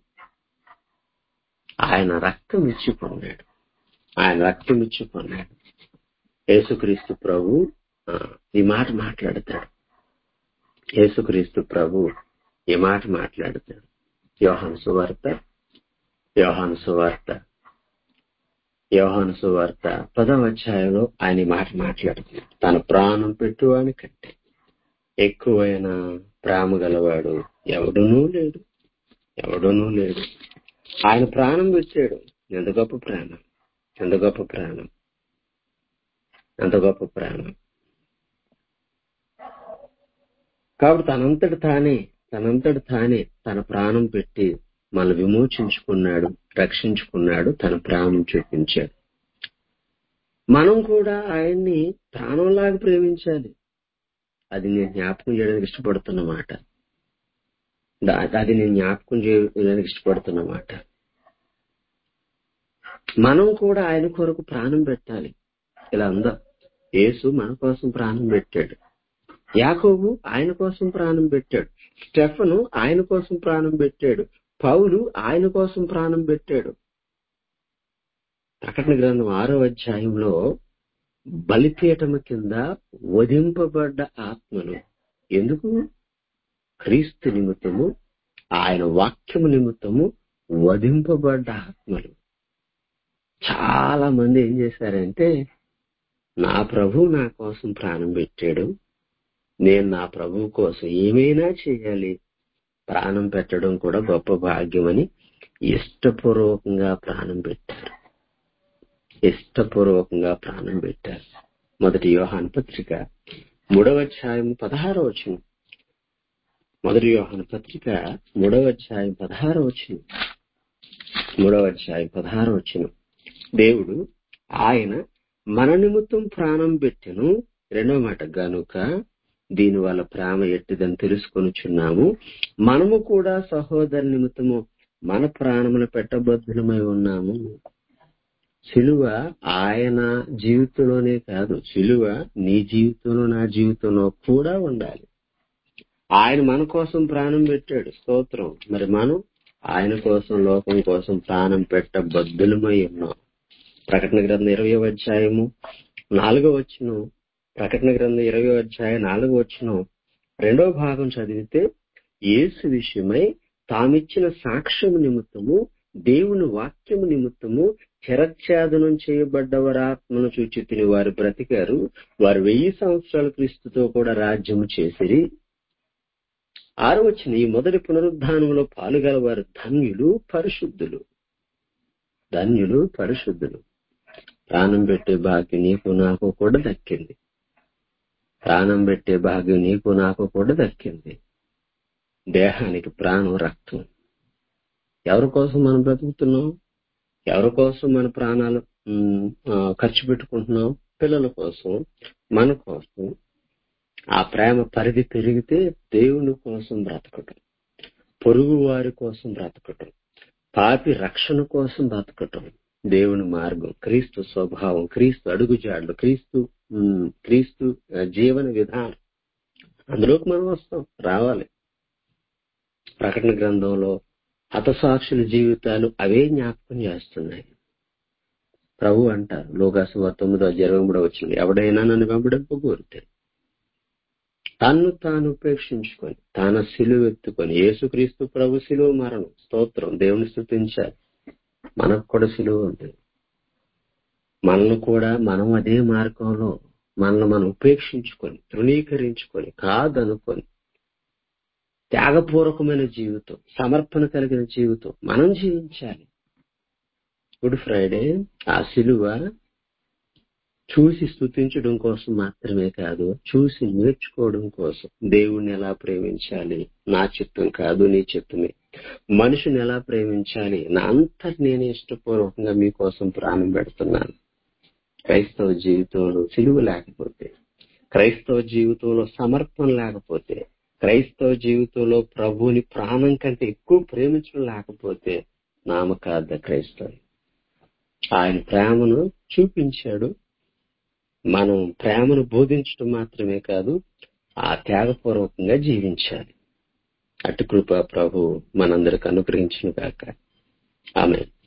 ఆయన రక్తం ఇచ్చి పొందాడు ఆయన రక్తం ఇచ్చి పొందాడు యేసుక్రీస్తు ప్రభు ఆ, ఈ మాట మాట్లాడతాడు యేసుక్రీస్తు ప్రభు ఈ మాట మాట్లాడతాడు యోహాను సువార్త యోహాను సువార్త యోహాను సువార్త పదవ అధ్యాయంలో ఆయన ఈ మాట మాట్లాడుతున్నాడు తన ప్రాణం పెట్టువాని కంటే ఎక్కువైన ప్రేమ గలవాడు ఎవడునూ లేడు ఎవడునూ లేడు ఆయన ప్రాణం పెట్టాడు ఎంత గొప్ప ప్రేమ ఎంత గొప్ప ప్రాణం ఎంత గొప్ప ప్రాణం కాబట్టి తనంతటి తానే తనంతటి తానే తన ప్రాణం పెట్టి మనల్ని విమోచించుకున్నాడు రక్షించుకున్నాడు తన ప్రాణం చూపించాడు మనం కూడా ఆయన్ని ప్రాణంలాగా ప్రేమించాలి అది నేను జ్ఞాపకం చేయడానికి ఇష్టపడుతున్న మాట దా- అది నేను జ్ఞాపకం చేయడానికి ఇష్టపడుతున్న మాట మనం కూడా ఆయన కొరకు ప్రాణం పెట్టాలి ఇలా ఉందా యేసు మన కోసం ప్రాణం పెట్టాడు యాకోబు ఆయన కోసం ప్రాణం పెట్టాడు స్టెఫను ఆయన కోసం ప్రాణం పెట్టాడు పౌలు ఆయన కోసం ప్రాణం పెట్టాడు ప్రకటన గ్రంథం ఆరో అధ్యాయంలో బలిపీఠము కింద వధింపబడ్డ ఆత్మలు ఎందుకు క్రీస్తు నిమిత్తము ఆయన వాక్యము నిమిత్తము వధింపబడ్డ ఆత్మలు చాలా మంది ఏం చేశారంటే నా ప్రభు నా కోసం ప్రాణం పెట్టాడు నేను నా ప్రభు కోసం ఏమైనా చేయాలి ప్రాణం పెట్టడం కూడా గొప్ప భాగ్యమని ఇష్టపూర్వకంగా ప్రాణం పెట్టారు ఇష్టపూర్వకంగా ప్రాణం పెట్టారు మొదటి యోహాన్ పత్రిక మూడవ అధ్యాయం పదహారవ వచనం మొదటి యోహాన్ పత్రిక మూడవ అధ్యాయం పదహారవ వచనం మూడవ అధ్యాయం పదహారవ వచనం దేవుడు ఆయన మన నిమిత్తం ప్రాణం పెట్టెను రెండవ మాట గనుక దీని వల్ల ప్రేమ ఎట్టిదని తెలుసుకొనుచున్నాము మనము కూడా సహోదరు నిమిత్తము మన ప్రాణములు పెట్టబద్ధులమై ఉన్నాము సిలువ ఆయన జీవితంలోనే కాదు సిలువ నీ జీవితంలో నా జీవితంలో కూడా ఉండాలి ఆయన మన కోసం ప్రాణం పెట్టాడు స్తోత్రం మరి మనం ఆయన కోసం లోకం కోసం ప్రాణం పెట్టబద్ధులమై ఉన్నాం ప్రకటన గ్రంథం ఇరవై అధ్యాయము నాలుగో వచ్చును ప్రకటన గ్రంథం ఇరవై అధ్యాయం నాలుగో వచ్చును రెండో భాగం చదివితే యేసు విషయమై తామిచ్చిన సాక్ష్యము నిమిత్తము దేవుని వాక్యము నిమిత్తము చెరచ్ఛేదనం చేయబడ్డవారి ఆత్మను చూచి తిని వారు బ్రతికారు వారు వెయ్యి సంవత్సరాల క్రీస్తుతో కూడా రాజ్యము చేసిరి ఆరు వచ్చిన ఈ మొదటి పునరుద్ధానంలో పాలుగల వారు ధన్యులు పరిశుద్ధులు ధన్యులు పరిశుద్ధులు ప్రాణం పెట్టే భాగ్యం నీకు నాకు కూడా దక్కింది ప్రాణం పెట్టే భాగ్యం నీకు నాకు కూడా దక్కింది దేహానికి ప్రాణం రక్తం ఎవరి కోసం మనం బ్రతుకుతున్నాం ఎవరి కోసం మన ప్రాణాలు ఉమ్, ఆ, ఖర్చు పెట్టుకుంటున్నాం పిల్లల కోసం మన కోసం ఆ ప్రేమ పరిధి పెరిగితే దేవుని కోసం బ్రతకటం పొరుగు వారి కోసం బ్రతకటం పాపి రక్షణ కోసం బ్రతకటం దేవుని మార్గం క్రీస్తు స్వభావం క్రీస్తు అడుగుజాడలు క్రీస్తు ఉమ్, క్రీస్తు ఆ, జీవన విధానం అందులోకి మనం వస్తాం రావాలి ప్రకటన గ్రంథంలో హతసాక్షుల జీవితాలు అవే జ్ఞాపకం చేస్తున్నాయి ప్రభు అంటారు లోకాసు తొమ్మిదో ఇరవై మూడో వచ్చింది ఎవడైనా నన్ను వెంబడింపకూరితే తన్ను తాను ఉపేక్షించుకొని తన సిలువ ఎత్తుకొని యేసుక్రీస్తు ప్రభు సిలువ మరణం స్తోత్రం దేవుని స్థుతించాలి మనకు కూడా సిలువ ఉంది మనల్ని కూడా మనం అదే మార్గంలో మనల్ని మనం ఉపేక్షించుకొని తృణీకరించుకొని కాదనుకొని త్యాగపూర్వకమైన జీవితం సమర్పణ కలిగిన జీవితం మనం జీవించాలి గుడ్ ఫ్రైడే ఆ సిలువ చూసి స్థుతించడం కోసం మాత్రమే కాదు చూసి నేర్చుకోవడం కోసం దేవుణ్ణి ఎలా ప్రేమించాలి నా చిత్తం కాదు నీ చిత్తమే మనిషిని ఎలా ప్రేమించాలి నా అంతటి నేను ఇష్టపూర్వకంగా మీకోసం ప్రాణం పెడుతున్నాను క్రైస్తవ జీవితంలో సిలువ లేకపోతే క్రైస్తవ జీవితంలో సమర్పణ లేకపోతే క్రైస్తవ జీవితంలో ప్రభువుని ప్రాణం కంటే ఎక్కువ ప్రేమించడం లేకపోతే నామకార్థ క్రైస్తవం ఆయన ప్రేమను చూపించాడు మనం ప్రేమను బోధించడం మాత్రమే కాదు ఆ త్యాగపూర్వకంగా జీవించాలి అటు కృప ప్రభు మనందరికి అనుగ్రహించిన కాక ఆమె